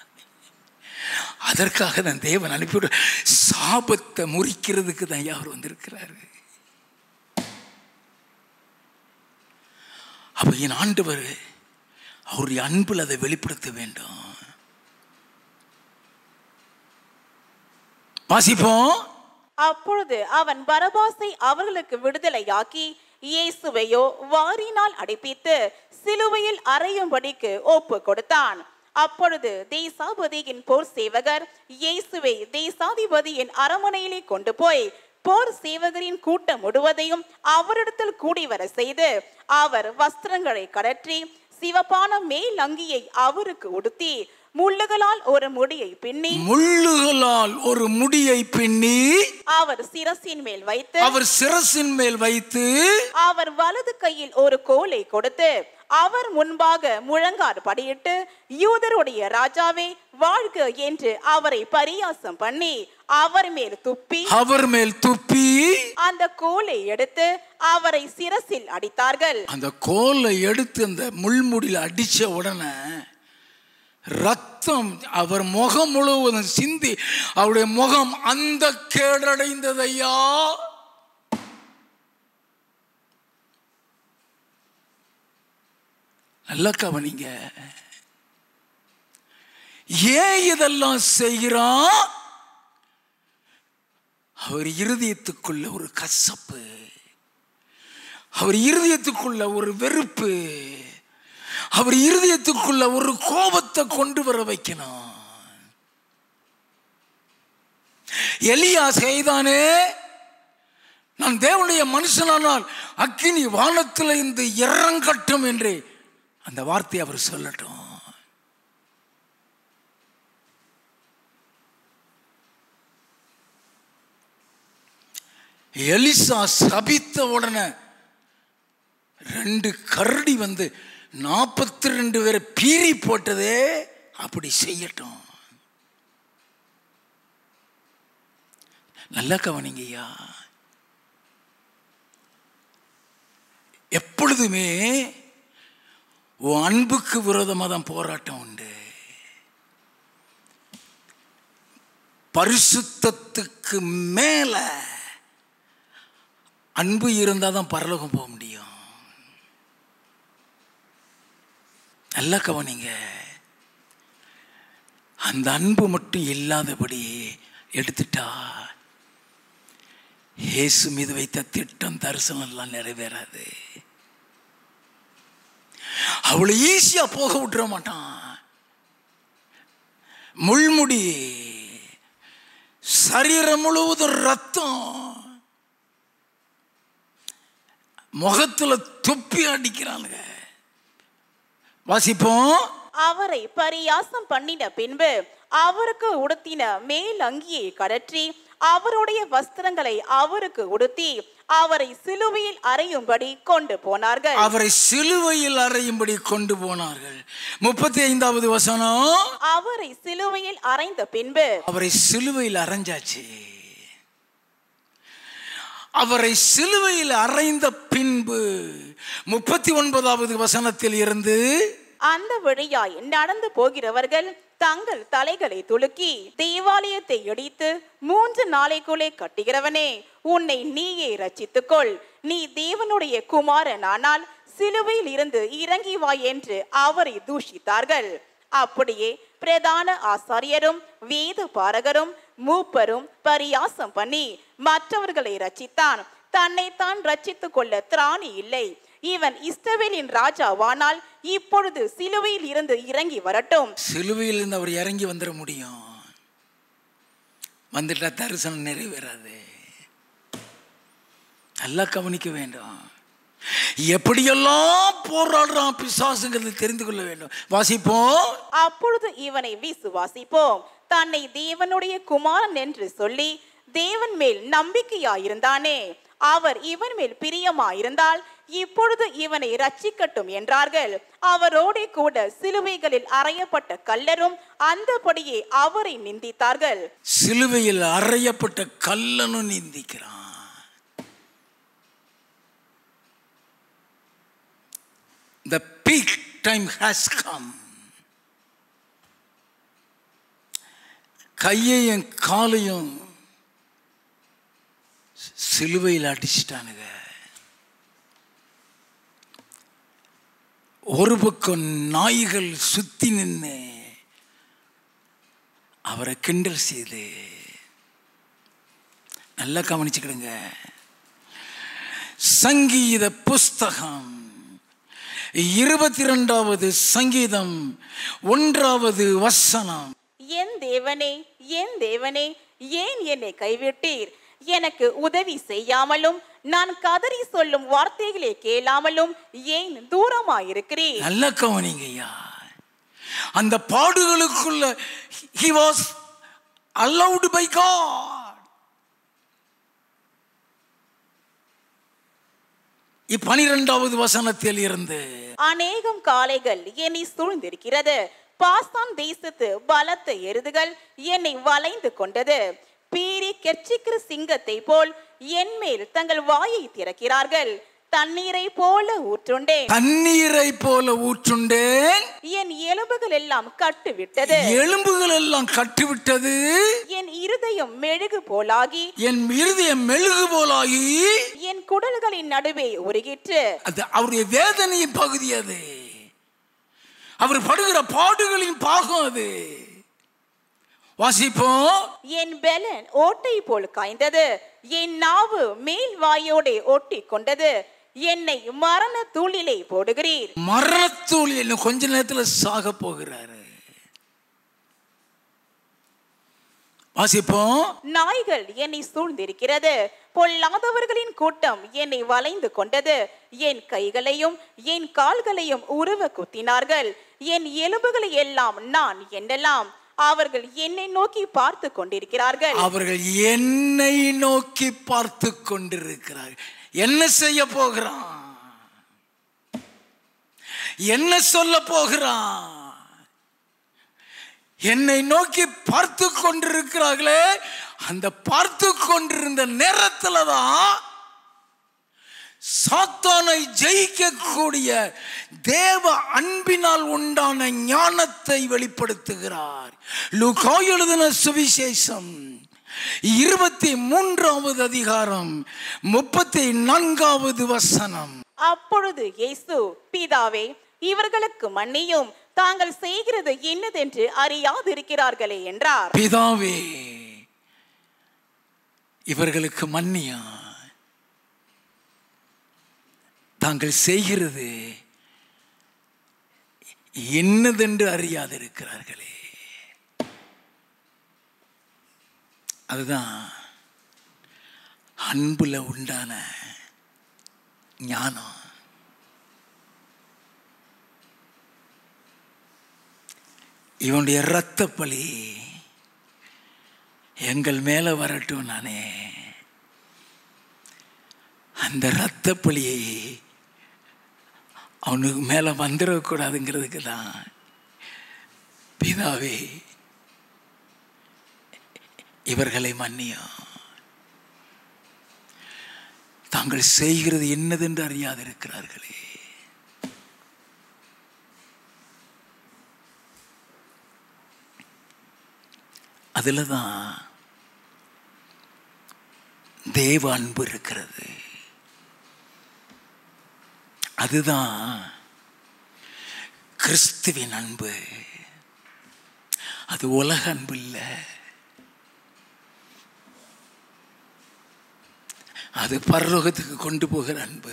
அதற்காக தான் தேவன் அனுப்பிவிட சாபத்தை முறிக்கிறதுக்கு தான் அவர் வந்திருக்கிறாரு அப்ப என் ஆண்டவர் அவருடைய அன்பில் அதை வெளிப்படுத்த வேண்டும் வாசிப்போம் அப்பொழுது அவன் பரபாசை அவர்களுக்கு விடுதலையாக்கி இயேசுவையோ வாரினால் அடைப்பித்து சிலுவையில் அறையும்படிக்கு ஒப்பு கொடுத்தான் அப்பொழுது தேசாபதியின் போர் சேவகர் இயேசுவை தேசாதிபதியின் அரமனையிலே கொண்டு போய் போர் சேவகரின் கூட்டம் முழுவதையும் அவரிடத்தில் கூடி வர செய்து அவர் வஸ்திரங்களை கழற்றி சிவப்பான மேல் அங்கியை அவருக்கு உடுத்தி முள்ளுகளால் ஒரு முடியை பின்னி முள்ளுகளால் ஒரு முடியை பின்னி அவர் சிரசின் மேல் வைத்து அவர் சிரசின் மேல் வைத்து அவர் வலது கையில் ஒரு கோலை கொடுத்து அவர் முன்பாக முழங்கார் படியிட்டு யூதருடைய ராஜாவே வாழ்க என்று அவரை பரியாசம் பண்ணி அவர் மேல் துப்பி அவர் மேல் துப்பி அந்த கோலை எடுத்து அவரை சிரசில் அடித்தார்கள் அந்த கோலை எடுத்து அந்த முள்முடியில் அடிச்ச உடனே ரத்தம் அவர் முகம் முழுவதும் சிந்தி அவருடைய முகம் அந்த கேடடைந்ததையா நல்ல கவனிங்க ஏன் இதெல்லாம் செய்கிறான் அவர் இருதயத்துக்குள்ள ஒரு கசப்பு அவர் இருதயத்துக்குள்ள ஒரு வெறுப்பு அவர் இருதயத்துக்குள்ள ஒரு கோபத்தை கொண்டு வர வைக்கணும் எலியா செய்தானே நான் தேவனுடைய மனுஷனானால் அக்கினி வானத்தில் இருந்து இறங்கட்டும் என்று அந்த வார்த்தையை அவர் சொல்லட்டும் எலிசா சபித்த உடனே ரெண்டு கரடி வந்து நாற்பத்தி ரெண்டு பேரை பீறி போட்டதே அப்படி செய்யட்டும் நல்லா கவனிங்கய்யா எப்பொழுதுமே உன் அன்புக்கு விரோதமாக தான் போராட்டம் உண்டு பரிசுத்தத்துக்கு மேல அன்பு இருந்தால் தான் பரலோகம் போக முடியும் நல்லா கவனிங்க அந்த அன்பு மட்டும் இல்லாதபடி எடுத்துட்டா இயேசு மீது வைத்த திட்டம் தரிசனம் எல்லாம் நிறைவேறாது அவளை ஈஸியா போக விட்டுற மாட்டான் முள்முடி சரீரம் முழுவதும் ரத்தம் முகத்துல துப்பி அடிக்கிறானுங்க வாசிப்போம் அவரை பரியாசம் பண்ணின பின்பு அவருக்கு உடுத்தின மேல் அங்கியை கடற்றி அவருடைய வஸ்திரங்களை அவருக்கு உடுத்தி அவரை சிலுவையில் அறையும்படி கொண்டு போனார்கள் அவரை சிலுவையில் அறையும்படி கொண்டு போனார்கள் முப்பத்தி ஐந்தாவது வசனம் அவரை சிலுவையில் அறைந்த பின்பு அவரை சிலுவையில் அரைஞ்சாச்சு அவரை சிலுவையில் அறைந்த பின்பு முப்பத்தி ஒன்பதாவது வசனத்தில் இருந்து அந்த வழியாய் நடந்து போகிறவர்கள் தங்கள் தலைகளை துலுக்கி தேவாலயத்தை இடித்து மூன்று நாளைக்குள்ளே கட்டுகிறவனே உன்னை நீயே ரட்சித்துக்கொள் நீ தேவனுடைய குமாரனானால் சிலுவையில் இருந்து இறங்கி வா என்று அவரை தூஷித்தார்கள் அப்படியே பிரதான ஆசாரியரும் வேத பாரகரும் மூப்பரும் பரியாசம் பண்ணி மற்றவர்களை ரட்சித்தான் தன்னைத்தான் ரட்சித்துக் கொள்ள திராணி இல்லை இவன் இஸ்ரவேலின் ராஜாவானால் இப்பொழுது சிலுவையில் இருந்து இறங்கி வரட்டும் சிலுவையில் இருந்து அவர் இறங்கி வந்துட முடியும் வந்துட்டா தரிசனம் நிறைவேறாது நல்லா கவனிக்க வேண்டும் எப்படியெல்லாம் போராடுறான் பிசாசுங்கிறது தெரிந்து கொள்ள வேண்டும் வாசிப்போம் அப்பொழுது இவனை விசுவாசிப்போம் தன்னை தேவனுடைய குமாரன் என்று சொல்லி தேவன் மேல் நம்பிக்கையாயிருந்தானே அவர் இவன் மேல் பிரியமாயிருந்தால் இப்பொழுது இவனை ரட்சிக்கட்டும் என்றார்கள் அவரோடே கூட சிலுவைகளில் அறையப்பட்ட கல்லரும் அந்தபடியே அவரை நிந்தித்தார்கள் சிலுவையில் அறையப்பட்ட கல்லனும் நிந்திக்கிறான் The peak time has come. கையையும் காலையும் சிலுவையில் அடிச்சிட்டானுங்க ஒரு பக்கம் நாய்கள் சுத்தி நின்று அவரை கிண்டல் செய்து நல்லா கவனிச்சுக்கிடுங்க சங்கீத புஸ்தகம் இருபத்தி ரெண்டாவது சங்கீதம் ஒன்றாவது வசனம் என் தேவனே என் தேவனே ஏன் என்னை கைவிட்டீர் எனக்கு உதவி செய்யாமலும் நான் கதறி சொல்லும் வார்த்தைகளை கேளாமலும் ஏன் தூரமாயிருக்கிறீர் நல்ல கவனிங்க ஐயா அந்த பாடுகளுக்குள்ள he was allowed by God இப்பனிரெண்டாவது வசனத்தில் இருந்து அநேகம் காளைகள் என்னை சூழ்ந்திருக்கிறது பாசான் தேசத்து பலத்த எருதுகள் என்னை வளைந்து கொண்டது பீறி கெர்ச்சிக்கிற சிங்கத்தை போல் என் மேல் தங்கள் வாயை திறக்கிறார்கள் தண்ணீரை போல ஊற்றுண்டேன் தண்ணீரை போல ஊற்றுண்டேன் என் எலும்புகள் எல்லாம் கட்டுவிட்டது எலும்புகள் எல்லாம் கட்டிவிட்டது என் இருதயம் மெழுகு போலாகி என் இருதயம் மெழுகு போலாகி என் குடல்களின் நடுவே உருகிற்று அது அவருடைய வேதனையின் பகுதி அது அவர் படுகிற பாடுகளின் பாகம் அது வாசிப்போம் என் பெலன் ஓட்டை போல் காய்ந்தது என் நாவு மேல் வாயோடே ஒட்டி கொண்டது என்னை மரண தூளிலே போடுகிறீர் மரணத்தூள் இன்னும் கொஞ்ச நேரத்துல சாக போகிறாரு வாசிப்போம் நாய்கள் என்னை சூழ்ந்திருக்கிறது பொல்லாதவர்களின் கூட்டம் என்னை வளைந்து கொண்டது என் கைகளையும் என் கால்களையும் உருவ குத்தினார்கள் என் எலும்புகளை எல்லாம் நான் எண்ணலாம் அவர்கள் என்னை நோக்கி பார்த்து கொண்டிருக்கிறார்கள் அவர்கள் என்னை நோக்கி பார்த்து கொண்டிருக்கிறார்கள் என்ன செய்ய போகிறான் என்ன சொல்ல போகிறான் என்னை நோக்கி பார்த்து கொண்டிருக்கிறார்களே அந்த பார்த்து கொண்டிருந்த நேரத்துல தான் சாத்தானை ஜெயிக்கக்கூடிய தேவ அன்பினால் உண்டான ஞானத்தை வெளிப்படுத்துகிறார் லூக்கா எழுதின சுவிசேஷம் இருபத்தி மூன்றாவது அதிகாரம் முப்பத்தி நான்காவது வசனம் அப்பொழுது இயேசு பிதாவே இவர்களுக்கு மன்னியும் தாங்கள் செய்கிறது என்னதென்று அறியாதிருக்கிறார்களே என்றார் பிதாவே இவர்களுக்கு மன்னியா தாங்கள் செய்கிறது என்னதென்று அறியாதிருக்கிறார்களே அதுதான் அன்புல உண்டான ஞானம் இவனுடைய இரத்த பலி எங்கள் மேல வரட்டும் நானே அந்த இரத்த பலியை அவனுக்கு மேல வந்துடக்கூடாதுங்கிறதுக்கு தான் பிதாவே இவர்களை மன்னியும் தாங்கள் செய்கிறது என்னதென்று அறியாதிருக்கிறார்களே அதில் தான் தேவ அன்பு இருக்கிறது அதுதான் கிறிஸ்துவின் அன்பு அது உலக அன்பு இல்லை அது பரலோகத்துக்கு கொண்டு போகிற அன்பு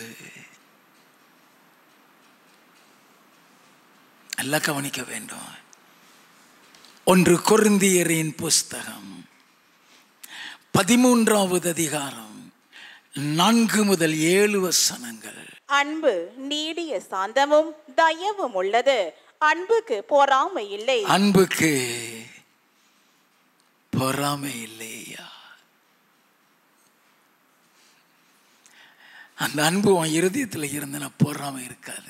நல்லா கவனிக்க வேண்டும் ஒன்று கொருந்தியரின் புஸ்தகம் பதிமூன்றாவது அதிகாரம் நான்கு முதல் ஏழு வசனங்கள் அன்பு நீடிய சாந்தமும் தயவும் உள்ளது அன்புக்கு பொறாமை இல்லை அன்புக்கு பொறாமை இல்லையா அந்த அன்பு உன் இருதயத்தில் இருந்தனா பொறாமை இருக்காது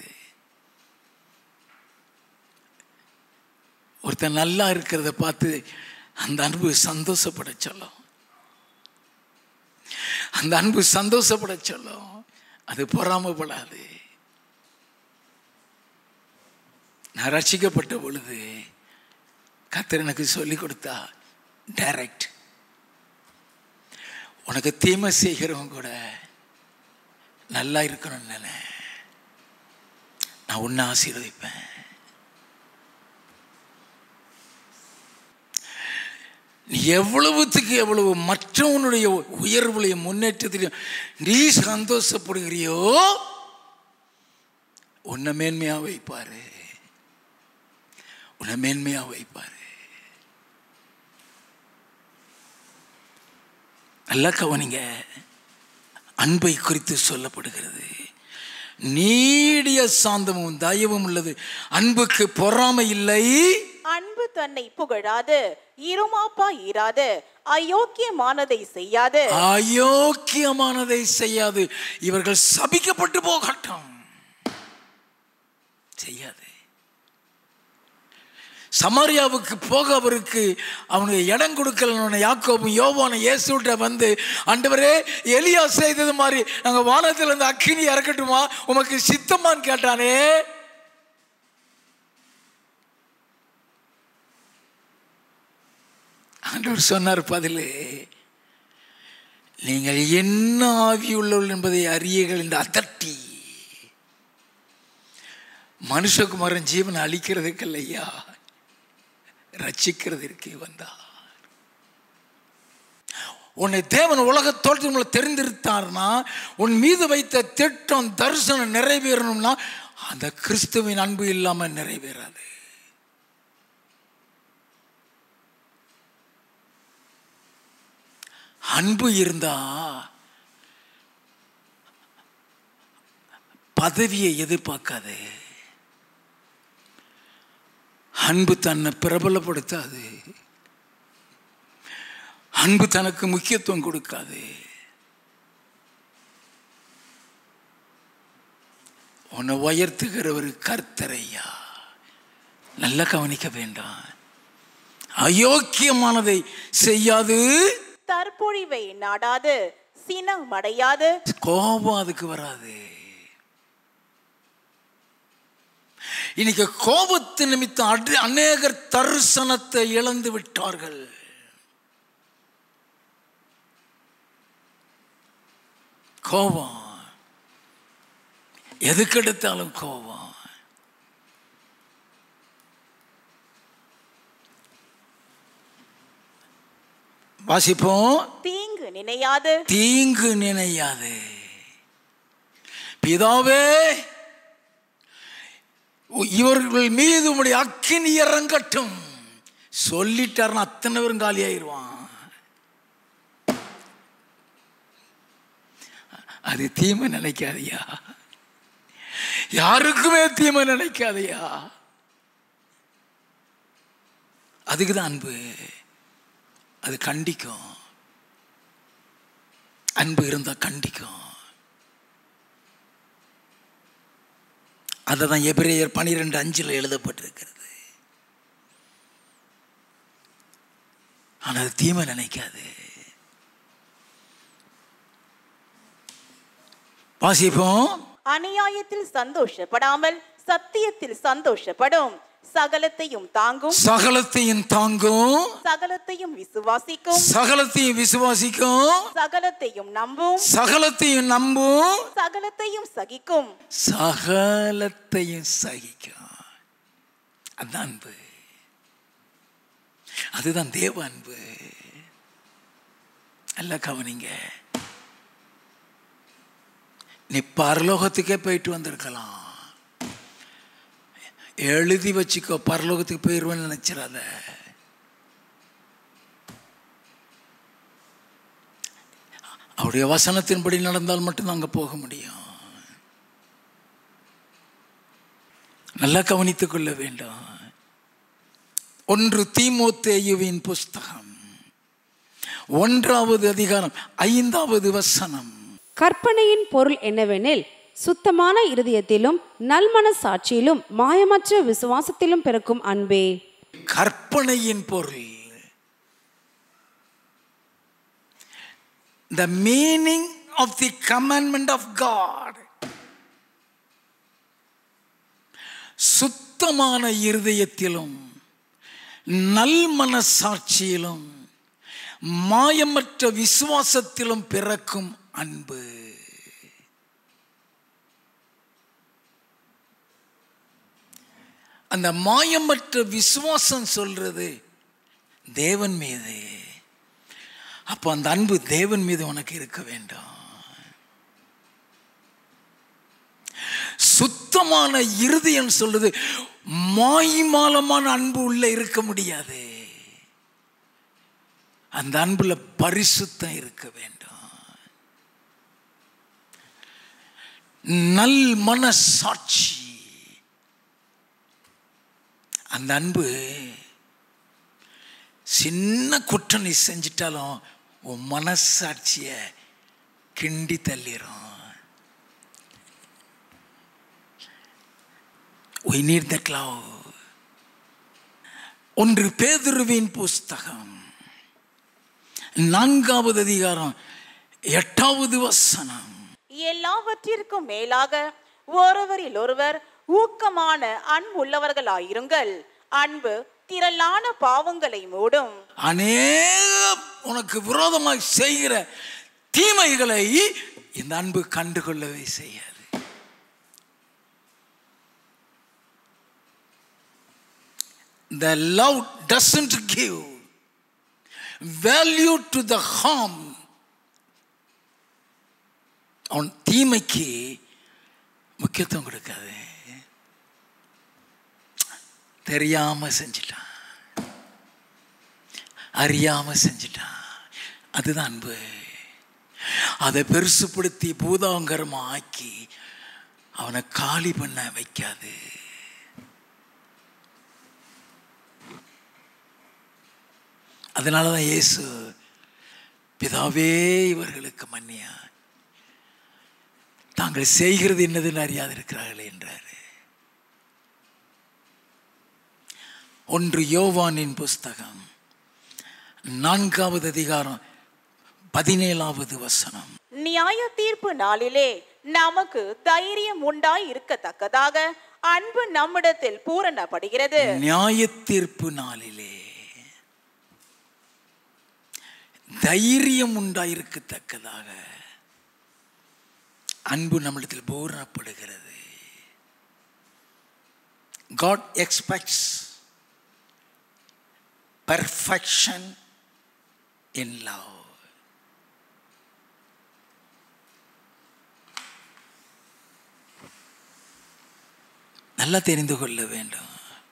ஒருத்தன் நல்லா இருக்கிறத பார்த்து அந்த அன்பு சந்தோஷப்பட சொல்லும் அந்த அன்பு சந்தோஷப்பட சொல்லும் அது பொறாமப்படாது நான் ரட்சிக்கப்பட்ட பொழுது கத்தர் எனக்கு சொல்லி கொடுத்தா டைரக்ட் உனக்கு தீமை செய்கிறவங்க கூட நல்லா இருக்கணும்னு நினை நான் உன்னை ஆசீர்வதிப்பேன் நீ எவ்வளவுத்துக்கு எவ்வளவு மற்றவனுடைய உயர்வுலையும் முன்னேற்றத்திலையும் நீ சந்தோஷப்படுகிறியோ உன்னை மேன்மையா வைப்பாரு உன்னை மேன்மையா வைப்பாரு நல்லா கவனிங்க அன்பை குறித்து சொல்லப்படுகிறது நீடிய சாந்தமும் தயவும் உள்ளது அன்புக்கு பொறாமை இல்லை அன்பு தன்னை புகழாது இருமாப்பா இராது அயோக்கியமானதை செய்யாது அயோக்கியமானதை செய்யாது இவர்கள் சபிக்கப்பட்டு போகட்டும் செய்யாது சமாரியாவுக்கு போக அவருக்கு அவனுக்கு இடம் கொடுக்கல யாக்கோபும் யோவான இயேசுட்ட வந்து ஆண்டவரே எலியா செய்தது மாதிரி நாங்க வானத்துல இருந்து அக்கினி இறக்கட்டுமா உமக்கு சித்தமான்னு கேட்டானே ஆண்டவர் சொன்னார் பதிலே நீங்கள் என்ன ஆவியுள்ளவர்கள் என்பதை அறியீர்கள் என்று அதட்டி மனுஷகுமாரன் ஜீவனை அழிக்கிறதுக்கு இல்லையா ரட்சிக்கிறதற்கு வந்தார் உன்னை தேவன் உலக தோற்றங்களை தெரிந்திருத்தார்னா உன் மீது வைத்த திட்டம் தரிசனம் நிறைவேறணும்னா அந்த கிறிஸ்துவின் அன்பு இல்லாம நிறைவேறாது அன்பு இருந்தா பதவியை எதிர்பார்க்காது அன்பு தன்னை பிரபலப்படுத்தாது அன்பு தனக்கு முக்கியத்துவம் கொடுக்காது உன்னை உயர்த்துகிற ஒரு கர்த்தரையா நல்லா கவனிக்க வேண்டாம் அயோக்கியமானதை செய்யாது தற்பொழிவை நாடாது சினம் அடையாது கோபம் அதுக்கு வராது இன்னைக்கு கோபத்து நிமித்தம் அடி- அநேகர் தரிசனத்தை இழந்து விட்டார்கள் கோபம் எதுக்கெடுத்தாலும் கோபம் வாசிப்போம் தீங்கு நினையாது தீங்கு நினையாது பிதாவே இவர்கள் மீது உம்முடைய அக்கினி இறங்கட்டும் சொல்லிட்டாருன்னா அத்தனை பேரும் காலி ஆயிடுவான் அது தீமை நினைக்காதியா யாருக்குமே தீமை நினைக்காதையா அதுக்கு தான் அன்பு அது கண்டிக்கும் அன்பு இருந்தால் கண்டிக்கும் அதை தான் எபிரேயர் பனிரெண்டு அஞ்சில் எழுதப்பட்டிருக்கிறது ஆனால் அது தீமை நினைக்காது வாசிப்போம் அநியாயத்தில் சந்தோஷப்படாமல் சத்தியத்தில் சந்தோஷப்படும் சகலத்தையும் தாங்கும் சகலத்தையும் தாங்கும் சகலத்தையும் விசுவாசிக்கும் சகலத்தையும் விசுவாசிக்கும் சகலத்தையும் நம்பும் சகலத்தையும் நம்பும் சகலத்தையும் சகிக்கும் சகலத்தையும் சகிக்கும் அதுதான் அன்பு அதுதான் தேவ அன்பு நல்ல கவனிங்க நீ பரலோகத்துக்கே போயிட்டு வந்திருக்கலாம் எழுதி வச்சுக்கோ பரலோகத்துக்கு போயிடுவேன்னு நினைச்சிடாத அவருடைய வசனத்தின்படி நடந்தால் மட்டும்தான் அங்கே போக முடியும் நல்லா கவனித்துக் கொள்ள வேண்டும் ஒன்று தீமோத்தேயுவின் புஸ்தகம் ஒன்றாவது அதிகாரம் ஐந்தாவது வசனம் கற்பனையின் பொருள் என்னவெனில் சுத்தமான இருதயத்திலும் நல்மன சாட்சியிலும் மாயமற்ற விசுவாசத்திலும் பிறக்கும் அன்பே கற்பனையின் பொருள் the meaning of the commandment of God சுத்தமான இருதயத்திலும் நல்மன சாட்சியிலும் மாயமற்ற விசுவாசத்திலும் பிறக்கும் அன்பு அந்த மாயமற்ற விசுவாசம் சொல்றது தேவன் மீது அப்போ அந்த அன்பு தேவன் மீது உனக்கு இருக்க வேண்டும் சுத்தமான இருதயம் சொல்றது மாய்மாலமான அன்பு உள்ள இருக்க முடியாது அந்த அன்புல பரிசுத்தம் இருக்க வேண்டும் நல் மனசாட்சி அந்த அன்பு சின்ன குற்றம் நீ செஞ்சிட்டாலும் உன் மனசாட்சிய கிண்டி தள்ளிரும் we need that love ஒன்று பேதுருவின் புஸ்தகம் நான்காவது அதிகாரம் எட்டாவது வசனம் எல்லாவற்றிற்கும் மேலாக ஒருவரில் ஒருவர் ஊக்கமான அன்புள்ளவர்களாயிருங்கள் அன்பு திரளான பாவங்களை மூடும் அநேக உனக்கு விரோதமாய் செய்கிற தீமைகளை இந்த அன்பு கண்டுகொள்ளவே செய்யாது The love doesn't give value to the harm. அவன் தீமைக்கு முக்கியத்துவம் கொடுக்காது தெரியாம செஞ்சிட்டான் அறியாம செஞ்சிட்டான் அதுதான் அன்பு அதை பெருசுப்படுத்தி பூதாங்கரமா ஆக்கி அவனை காலி பண்ண வைக்காது அதனால தான் இயேசு பிதாவே இவர்களுக்கு மன்னியா தாங்கள் செய்கிறது என்னதுன்னு அறியாது இருக்கிறார்களே என்றார் ஒன்று யோவானின் புஸ்தகம் நான்காவது அதிகாரம் பதினேழாவது வசனம் நியாய தீர்ப்பு நாளிலே நமக்கு தைரியம் உண்டாய் இருக்கத்தக்கதாக அன்பு நம்மிடத்தில் பூரணப்படுகிறது நியாய தீர்ப்பு நாளிலே தைரியம் உண்டாயிருக்கத்தக்கதாக அன்பு நம்மிடத்தில் பூரணப்படுகிறது God expects perfection in love. நல்லா தெரிந்து கொள்ள வேண்டும்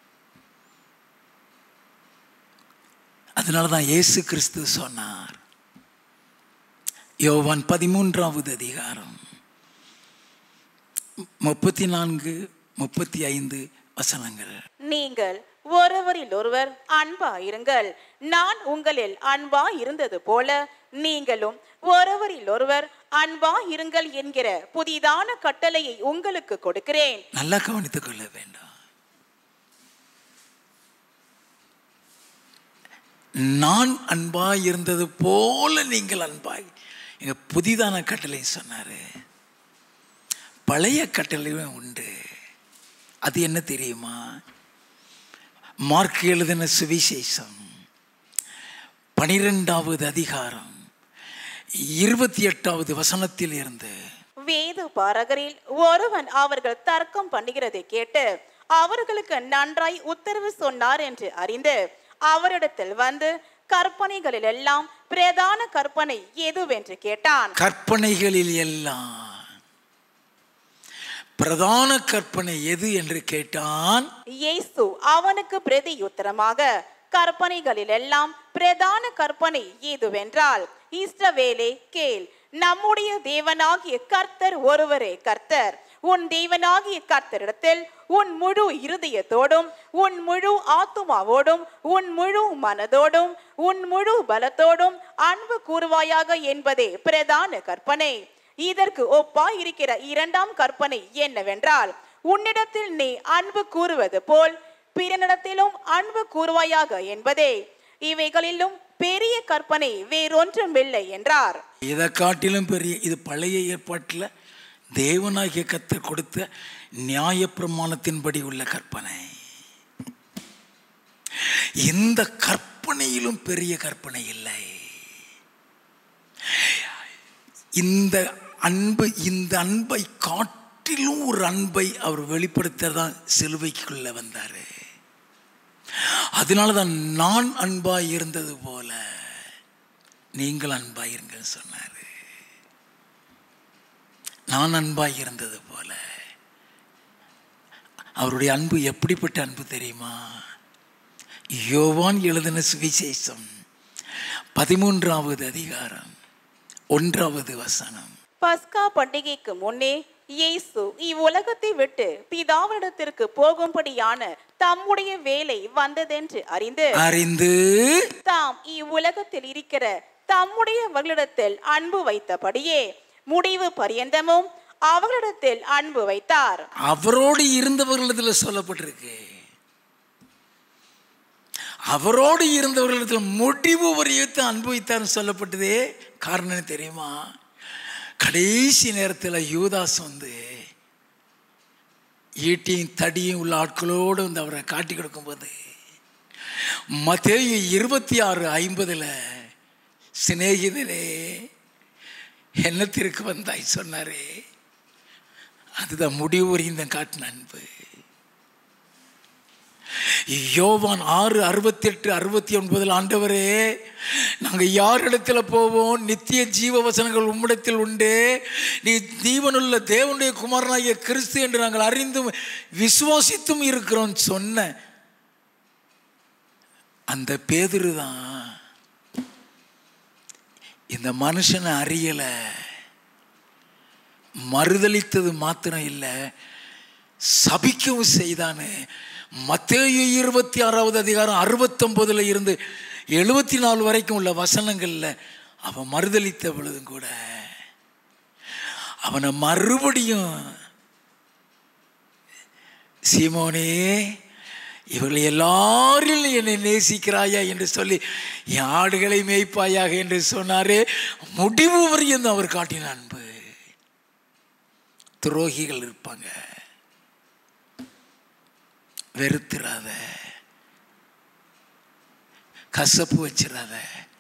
அதனால தான் இயேசு கிறிஸ்து சொன்னார் யோவான் பதிமூன்றாவது அதிகாரம் முப்பத்தி நான்கு முப்பத்தி ஐந்து வசனங்கள் நீங்கள் ஒருவரில் ஒருவர் அன்பா இருங்கள் நான் உங்களில் அன்பா இருந்தது போல நீங்களும் ஒருவரில் ஒருவர் அன்பா இருங்கள் என்கிற புதிதான கட்டளையை உங்களுக்கு கொடுக்கிறேன் நல்லா கவனித்துக் கொள்ள வேண்டாம் நான் அன்பாய் இருந்தது போல நீங்கள் அன்பாய் எங்க புதிதான கட்டளை சொன்னாரு பழைய கட்டளையும் உண்டு அது என்ன தெரியுமா மார்க் எழுதின சுவிசேஷம் பனிரெண்டாவது அதிகாரம் இருபத்தி எட்டாவது வசனத்தில் இருந்து வேத பாரகரில் ஒருவன் அவர்கள் தர்க்கம் பண்ணுகிறதை கேட்டு அவர்களுக்கு நன்றாய் உத்தரவு சொன்னார் என்று அறிந்து அவரிடத்தில் வந்து கற்பனைகளில் எல்லாம் பிரதான கற்பனை எதுவென்று கேட்டான் கற்பனைகளில் எல்லாம் பிரதான கற்பனை எது என்று கேட்டான் இயேசு அவனுக்கு பிரதியுத்தரமாக கற்பனைகளில் எல்லாம் பிரதான கற்பனை ஏதுவென்றால் இஸ்ரவேலே கேள் நம்முடைய தேவனாகிய கர்த்தர் ஒருவரே கர்த்தர் உன் தேவனாகிய கர்த்தரிடத்தில் உன் முழு இருதயத்தோடும் உன் முழு ஆத்துமாவோடும் உன் முழு மனதோடும் உன் முழு பலத்தோடும் அன்பு கூறுவாயாக என்பதே பிரதான கற்பனை இதற்கு ஒப்பா இருக்கிற இரண்டாம் கற்பனை என்னவென்றால் உன்னிடத்தில் நீ அன்பு கூறுவது போல் பிறனிடத்திலும் அன்பு கூறுவாயாக என்பதே இவைகளிலும் பெரிய கற்பனை வேறொன்றுமில்லை என்றார் இதை காட்டிலும் பெரிய இது பழைய ஏற்பாட்டில் தேவனாகிய கத்தர் கொடுத்த நியாயப்பிரமாணத்தின்படி உள்ள கற்பனை இந்த கற்பனையிலும் பெரிய கற்பனை இல்லை இந்த அன்பு இந்த அன்பை காட்டிலும் ஒரு அன்பை அவர் வெளிப்படுத்ததான் சிலுவைக்குள்ள வந்தாரு அதனால தான் நான் அன்பாய் இருந்தது போல நீங்கள் அன்பாய் இருங்கன்னு சொன்னாரு நான் அன்பாய் இருந்தது போல அவருடைய அன்பு எப்படிப்பட்ட அன்பு தெரியுமா யோவான் எழுதின சுவிசேஷம் பதிமூன்றாவது அதிகாரம் ஒன்றாவது வசனம் பஸ்கா பண்டிகைக்கு முன்னே இயேசு இவ்வுலகத்தை விட்டு பிதாவிடத்திற்கு போகும்படியான தம்முடைய வேலை வந்ததென்று அறிந்து அறிந்து தாம் இவ்வுலகத்தில் இருக்கிற தம்முடையவர்களிடத்தில் அன்பு வைத்தபடியே முடிவு பரியந்தமும் அவர்களிடத்தில் அன்பு வைத்தார் அவரோடு இருந்தவர்களிடத்தில் சொல்லப்பட்டிருக்கு அவரோடு இருந்தவர்களிடத்தில் முடிவு வரையத்தை அனுபவித்தார்னு சொல்லப்பட்டதே காரணம் என்ன தெரியுமா கடைசி நேரத்தில் யூதாஸ் வந்து ஈட்டியும் தடியும் உள்ள ஆட்களோடு வந்து அவரை காட்டி கொடுக்கும்போது மத்தேயு இருபத்தி ஆறு ஐம்பதில் சிநேகிதனே என்னத்திற்கு வந்தாய் சொன்னாரே அதுதான் முடிவு வரையும் காட்டின அன்பு யோவான் ஆறு அறுபத்தெட்டு அறுபத்தி ஒன்பதில் ஆண்டவரே நாங்கள் யாரிடத்துல போவோம் நித்திய ஜீவ வசனங்கள் உம்மிடத்தில் உண்டு நீ ஜீவனுள்ள தேவனுடைய குமாரனாகிய கிறிஸ்து என்று நாங்கள் அறிந்தும் விசுவாசித்தும் இருக்கிறோம் சொன்ன அந்த பேதுரு தான் இந்த மனுஷனை அறியலை மறுதளித்தது மாத்திரம் இல்லை சபிக்கவும் செய்தானே மத்தேயு இருபத்தி ஆறாவது அதிகாரம் அறுபத்தொன்பதுல இருந்து எழுபத்தி நாலு வரைக்கும் உள்ள வசனங்கள்ல அவன் மறுதளித்த பொழுதும் கூட அவனை மறுபடியும் சீமோனே இவர்கள் எல்லாரிலும் என்னை நேசிக்கிறாயா என்று சொல்லி என் ஆடுகளை மேய்ப்பாயாக என்று சொன்னாரே முடிவு வரையும் அவர் காட்டின அன்பு துரோகிகள் இருப்பாங்க வெறுத்துறாத கசப்பு வச்சிடாத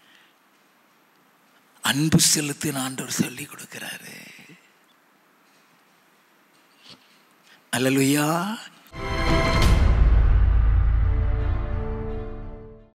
அன்பு செலுத்துன்னு ஆண்டவர் சொல்லி கொடுக்கிறாரு அல்லலுயா